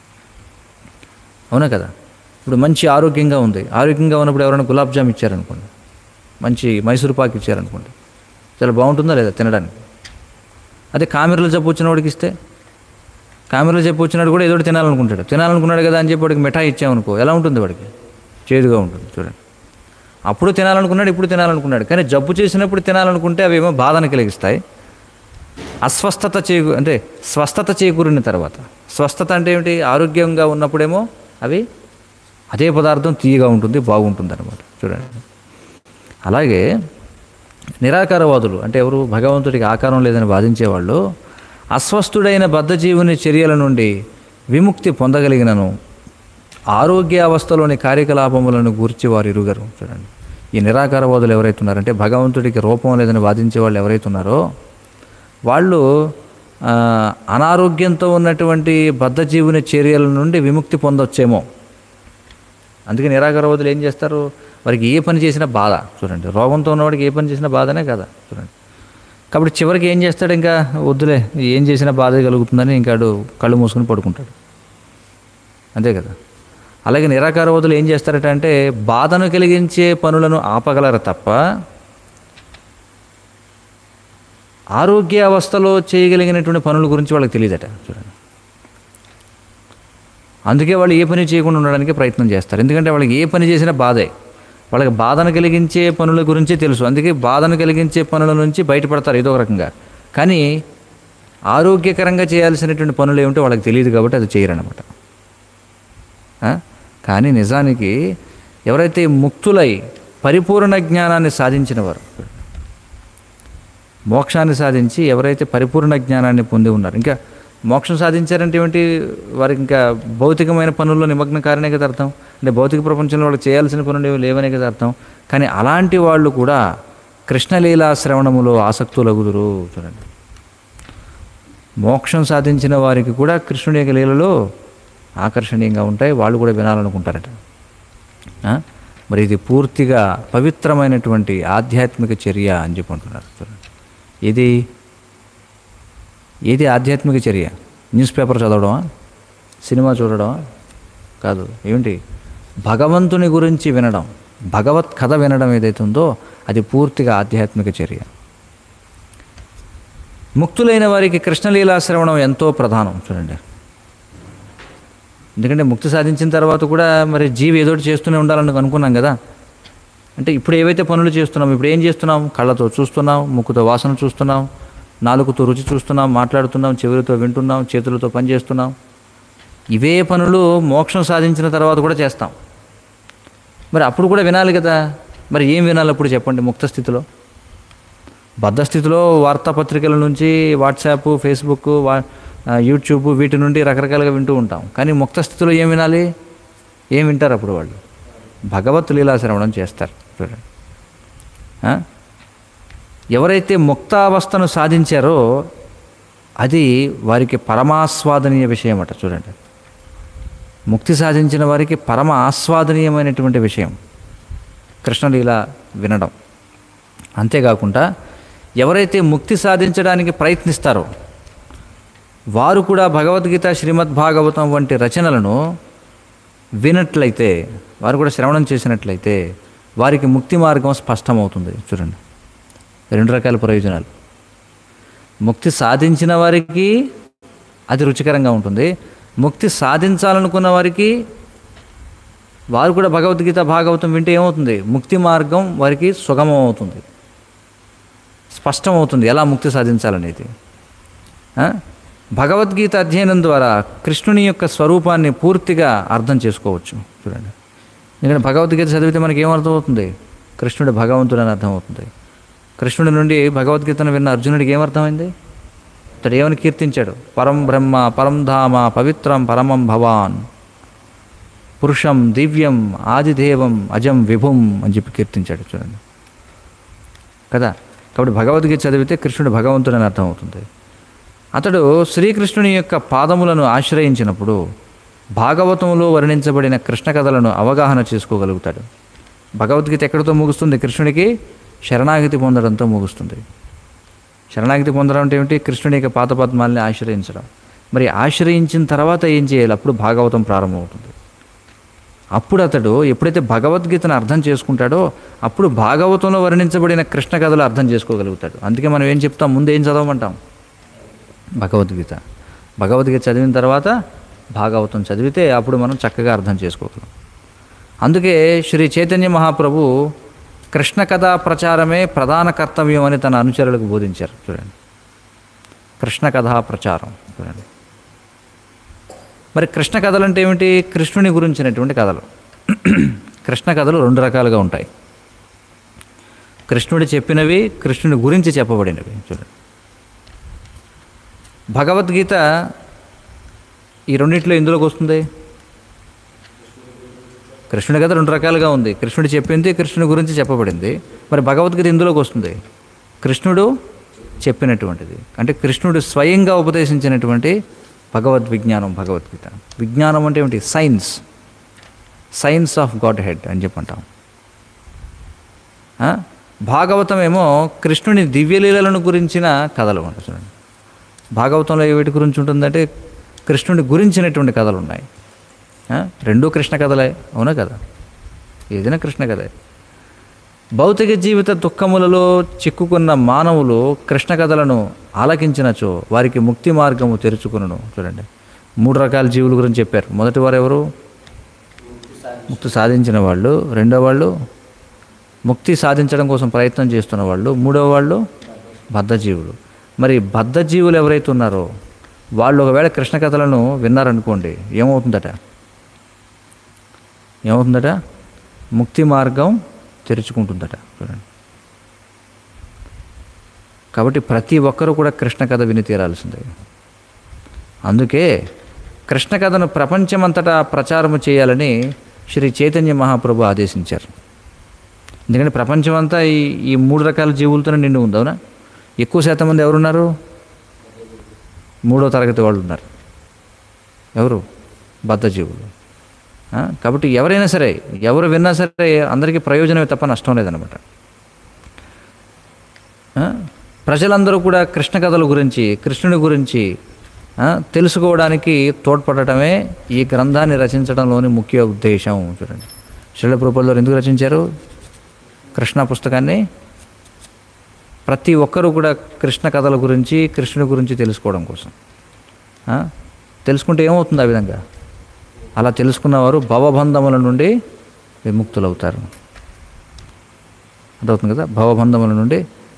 అవునా కదా ఇప్పుడు మంచి ఆరోగ్యంగా ఉంది ఆరోగ్యంగా ఉన్నప్పుడు ఎవరైనా గులాబ్ జామ్ ఇచ్చారనుకోండి మంచి మైసూర్ పాక్ ఇచ్చారనుకోండి చాలా బాగుంటుందా లేదా తినడానికి అదే కామెరలో జబ్బు వచ్చిన వాడికి ఇస్తే కామెరలో జబ్బు వచ్చినాడు కూడా ఏదో ఒకటి తినాలనుకుంటాడు తినాలనుకున్నాడు కదా అని చెప్పి వాడికి మిఠాయి ఇచ్చామనుకో ఎలా ఉంటుంది వాడికి చేదుగా ఉంటుంది చూడండి అప్పుడు తినాలనుకున్నాడు ఇప్పుడు తినాలనుకున్నాడు కానీ జబ్బు చేసినప్పుడు తినాలనుకుంటే అవేమో బాధను కలిగిస్తాయి అస్వస్థత చేకూ అంటే స్వస్థత చేకూరిన తర్వాత స్వస్థత అంటే ఏమిటి ఆరోగ్యంగా ఉన్నప్పుడేమో అవి అదే పదార్థం తీయగా ఉంటుంది బాగుంటుంది అనమాట చూడండి అలాగే నిరాకారవాదులు అంటే ఎవరు భగవంతుడికి ఆకారం లేదని వాదించేవాళ్ళు అస్వస్థుడైన బద్ధజీవుని చర్యల నుండి విముక్తి పొందగలిగినను ఆరోగ్య అవస్థలోని కార్యకలాపములను గూర్చి వారు ఇరుగరు చూడండి ఈ నిరాకారవాదులు ఎవరైతే ఉన్నారంటే భగవంతుడికి రూపం లేదని వాదించే వాళ్ళు ఎవరైతే ఉన్నారో వాళ్ళు ఆ, అనారోగ్యంతో ఉన్నటువంటి బద్ధజీవుని చర్యల నుండి విముక్తి పొందొచ్చేమో అందుకే నిరాకారవాదులు ఏం చేస్తారు వారికి ఏ పని చేసినా బాధ చూడండి రోగంతో ఉన్నవాడికి ఏ పని చేసినా బాధనే కదా చూడండి కాబట్టి చివరికి ఏం చేస్తాడు ఇంకా వద్దులే ఏం చేసినా బాధ కలుగుతుందని ఇంకాడు కళ్ళు మూసుకుని పడుకుంటాడు అంతే కదా అలాగే నిరాకారవాదులు ఏం చేస్తారట అంటే బాధను కలిగించే పనులను ఆపగలరు తప్ప ఆరోగ్య అవస్థలో చేయగలిగినటువంటి పనుల గురించి వాళ్ళకి తెలియదట చూడండి అందుకే వాళ్ళు ఏ పని చేయకుండా ఉండడానికి ప్రయత్నం చేస్తారు ఎందుకంటే వాళ్ళకి ఏ పని చేసినా బాధే వాళ్ళకి బాధను కలిగించే పనుల గురించే తెలుసు అందుకే బాధను కలిగించే పనుల నుంచి బయటపడతారు ఏదో ఒక రకంగా కానీ ఆరోగ్యకరంగా చేయాల్సినటువంటి పనులు ఏమిటో వాళ్ళకి తెలియదు కాబట్టి అది చేయరన్నమాట ఆ? కానీ నిజానికి ఎవరైతే ముక్తులై పరిపూర్ణ జ్ఞానాన్ని సాధించిన వారు మోక్షాన్ని సాధించి ఎవరైతే పరిపూర్ణ జ్ఞానాన్ని పొంది ఉన్నారు ఇంకా మోక్షం సాధించారంటే ఏమిటి వారికి ఇంకా భౌతికమైన పనుల్లో నిమగ్న కారణే కదా అర్థం అంటే భౌతిక ప్రపంచంలో వాళ్ళు చేయాల్సిన పనులు ఏమి లేవనే కదా అర్థం కానీ అలాంటి వాళ్ళు కూడా కృష్ణలీలా శ్రవణములో ఆసక్తులగుదురు చూడండి మోక్షం సాధించిన వారికి కూడా కృష్ణుడి యొక్క లీలలో ఆకర్షణీయంగా ఉంటాయి వాళ్ళు కూడా వినాలనుకుంటారట ఆ? మరి ఇది పూర్తిగా పవిత్రమైనటువంటి ఆధ్యాత్మిక చర్య అని చెప్పి అంటున్నారు చూడండి ఇది ఏది ఆధ్యాత్మిక చర్య న్యూస్ పేపర్ చదవడమా సినిమా చూడడమా కాదు ఏమిటి భగవంతుని గురించి వినడం భగవత్ కథ వినడం ఏదైతే ఉందో అది పూర్తిగా ఆధ్యాత్మిక చర్య ముక్తులైన వారికి కృష్ణలీలా శ్రవణం ఎంతో ప్రధానం చూడండి ఎందుకంటే ముక్తి సాధించిన తర్వాత కూడా మరి జీవి ఏదో ఒకటి చేస్తూనే ఉండాలని అనుకున్నాం కదా అంటే ఇప్పుడు ఏవైతే పనులు చేస్తున్నాం ఇప్పుడు ఏం చేస్తున్నాం కళ్ళతో చూస్తున్నాం ముక్కుతో వాసన చూస్తున్నాం నాలుగుతో రుచి చూస్తున్నాం మాట్లాడుతున్నాం చెవులతో వింటున్నాం చేతులతో పని చేస్తున్నాం ఇవే పనులు మోక్షం సాధించిన తర్వాత కూడా చేస్తాం మరి అప్పుడు కూడా వినాలి కదా మరి ఏం వినాలి అప్పుడు చెప్పండి ముక్త స్థితిలో బద్ధ స్థితిలో వార్తాపత్రికల నుంచి వాట్సాప్ ఫేస్బుక్ వా ఆ, యూట్యూబ్ వీటి నుండి రకరకాలుగా వింటూ ఉంటాం కానీ ముక్త స్థితిలో ఏం వినాలి ఏం వింటారు అప్పుడు వాళ్ళు భగవత్ లీలా శ్రవణం చేస్తారు చూడండి ఆ? ఎవరైతే ముక్తావస్థను సాధించారో అది వారికి పరమాస్వాదనీయ విషయం అట చూడండి ముక్తి సాధించిన వారికి పరమ ఆస్వాదనీయమైనటువంటి విషయం కృష్ణలీల వినడం అంతేకాకుండా ఎవరైతే ముక్తి సాధించడానికి ప్రయత్నిస్తారో వారు కూడా భగవద్గీత శ్రీమద్ భాగవతం వంటి రచనలను వినట్లయితే వారు కూడా శ్రవణం చేసినట్లయితే వారికి ముక్తి మార్గం స్పష్టమవుతుంది చూడండి రెండు రకాల ప్రయోజనాలు ముక్తి సాధించిన వారికి అది రుచికరంగా ఉంటుంది ముక్తి సాధించాలనుకున్న వారికి వారు కూడా భగవద్గీత భాగవతం వింటే ఏమవుతుంది ముక్తి మార్గం వారికి సుగమం అవుతుంది స్పష్టమవుతుంది ఎలా ముక్తి సాధించాలనేది ఆ? భగవద్గీత అధ్యయనం ద్వారా కృష్ణుని యొక్క స్వరూపాన్ని పూర్తిగా అర్థం చేసుకోవచ్చు చూడండి ఎందుకంటే భగవద్గీత చదివితే మనకి ఏమర్థం అవుతుంది కృష్ణుడు భగవంతుడు అని అర్థమవుతుంది కృష్ణుడి నుండి భగవద్గీతను విన్న అర్జునుడికి ఏమర్థమైంది అతడు ఏమని కీర్తించాడు పరం బ్రహ్మ పరం ధామ పవిత్రం పరమం భవాన్ పురుషం దివ్యం ఆదిదేవం అజం విభుం అని చెప్పి కీర్తించాడు చూడండి కదా కాబట్టి భగవద్గీత చదివితే కృష్ణుడు భగవంతుడు అని అర్థమవుతుంది అతడు శ్రీకృష్ణుని యొక్క పాదములను ఆశ్రయించినప్పుడు భాగవతంలో వర్ణించబడిన కృష్ణ కథలను అవగాహన చేసుకోగలుగుతాడు భగవద్గీత ఎక్కడితో ముగుస్తుంది కృష్ణుడికి శరణాగతి పొందడంతో ముగుస్తుంది శరణాగతి పొందడం అంటే ఏమిటి కృష్ణుని యొక్క పాదపద్మాల్ని ఆశ్రయించడం మరి ఆశ్రయించిన తర్వాత ఏం చేయాలి అప్పుడు భాగవతం ప్రారంభమవుతుంది అప్పుడు అతడు ఎప్పుడైతే భగవద్గీతను అర్థం చేసుకుంటాడో అప్పుడు భాగవతంలో వర్ణించబడిన కృష్ణ కథలు అర్థం చేసుకోగలుగుతాడు అందుకే మనం ఏం చెప్తాం ముందు ఏం చదవమంటాం భగవద్గీత భగవద్గీత చదివిన తర్వాత భాగవతం చదివితే అప్పుడు మనం చక్కగా అర్థం చేసుకోగలం అందుకే శ్రీ చైతన్య మహాప్రభు కృష్ణ కథా ప్రచారమే ప్రధాన కర్తవ్యం అని తన అనుచరులకు బోధించారు చూడండి కృష్ణ కథా ప్రచారం చూడండి మరి కృష్ణ కథలు అంటే ఏమిటి కృష్ణుని గురించినటువంటి కథలు కృష్ణ కథలు రెండు రకాలుగా ఉంటాయి కృష్ణుడు చెప్పినవి కృష్ణుని గురించి చెప్పబడినవి చూడండి భగవద్గీత ఈ రెండింటిలో ఎందులోకి వస్తుంది కృష్ణుడి కథ రెండు రకాలుగా ఉంది కృష్ణుడు చెప్పింది కృష్ణుడి గురించి చెప్పబడింది మరి భగవద్గీత ఎందులోకి వస్తుంది కృష్ణుడు చెప్పినటువంటిది అంటే కృష్ణుడు స్వయంగా ఉపదేశించినటువంటి భగవద్ విజ్ఞానం భగవద్గీత విజ్ఞానం అంటే ఏమిటి science science of godhead అని చెప్పంటాం ఆ? భాగవతం ఏమో కృష్ణుని దివ్యలీలలను గురించిన కథలు అంట చూడండి భాగవతంలో వీటి గురించి ఉంటుందంటే కృష్ణుడి గురించినటువంటి కథలు ఉన్నాయి ఆ? రెండూ కృష్ణ కథలే అవునా కదా ఏదైనా కృష్ణ కథే భౌతిక జీవిత దుఃఖములలో చిక్కుకున్న మానవులు కృష్ణ కథలను ఆలకించినచో వారికి ముక్తి మార్గము తెరుచుకును చూడండి మూడు రకాల జీవుల గురించి చెప్పారు మొదటి వారు ఎవరు ముక్తి సాధించిన వాళ్ళు రెండో వాళ్ళు ముక్తి సాధించడం కోసం ప్రయత్నం చేస్తున్న వాళ్ళు మూడో వాళ్ళు బద్ధజీవులు మరి బద్ధజీవులు ఎవరైతే ఉన్నారో వాళ్ళు ఒకవేళ కృష్ణ కథలను విన్నారనుకోండి ఏమవుతుందట ఏమవుతుందట ముక్తి మార్గం తెరుచుకుంటుందట చూడండి కాబట్టి ప్రతి ఒక్కరూ కూడా కృష్ణ కథ విని తీరాల్సిందే అందుకే కృష్ణ కథను ప్రపంచమంతటా ప్రచారము చేయాలని శ్రీ చైతన్య మహాప్రభు ఆదేశించారు ఎందుకంటే ప్రపంచమంతా ఈ ఈ మూడు రకాల జీవులతోనే నిండి ఉంది అవునా ఎక్కువ శాతం మంది ఎవరున్నారు మూడో తరగతి వాళ్ళు ఉన్నారు ఎవరు బద్ధజీవులు ఆ, కాబట్టి ఎవరైనా సరే ఎవరు విన్నా సరే అందరికీ ప్రయోజనమే తప్ప నష్టం లేదనమాట ఆ, ప్రజలందరూ కూడా కృష్ణ కథల గురించి కృష్ణుని గురించి ఆ, తెలుసుకోవడానికి తోడ్పడటమే ఈ గ్రంథాన్ని రచించడంలోని ముఖ్య ఉద్దేశం చూడండి శ్రీల ప్రభుత్వాలు ఎందుకు రచించారు కృష్ణ పుస్తకాన్ని ప్రతి ఒక్కరూ కూడా కృష్ణ కథల గురించి కృష్ణుని గురించి తెలుసుకోవడం కోసం ఆ? తెలుసుకుంటే ఏమవుతుంది ఆ విధంగా అలా తెలుసుకున్నవారు భవబంధముల నుండి విముక్తులవుతారు అర్థవుతుంది కదా భవబంధముల నుండి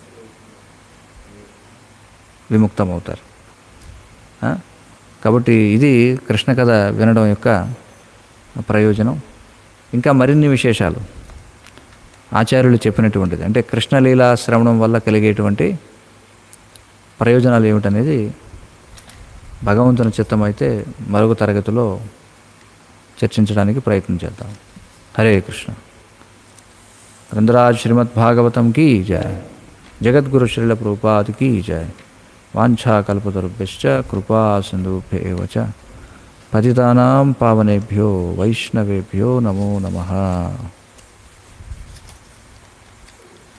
విముక్తమవుతారు ఆ? కాబట్టి ఇది కృష్ణ కథ వినడం యొక్క ప్రయోజనం ఇంకా మరిన్ని విశేషాలు ఆచార్యులు చెప్పినటువంటిది అంటే కృష్ణలీలా శ్రవణం వల్ల కలిగేటువంటి ప్రయోజనాలు ఏమిటనేది భగవంతుని చిత్తం అయితే మరొక తరగతిలో చర్చించడానికి ప్రయత్నం చేద్దాం హరే కృష్ణ రంధ్రాజ్ శ్రీమద్ భాగవతం కీ జయ జగద్గురు శ్రీల ప్రభుపాద్ కీ జయ వాంఛాకల్పతరుభ్యశ్చ కృపా సింధుభ్యేవ చ పతితానాం పావనేభ్యో వైష్ణవేభ్యో నమో నమః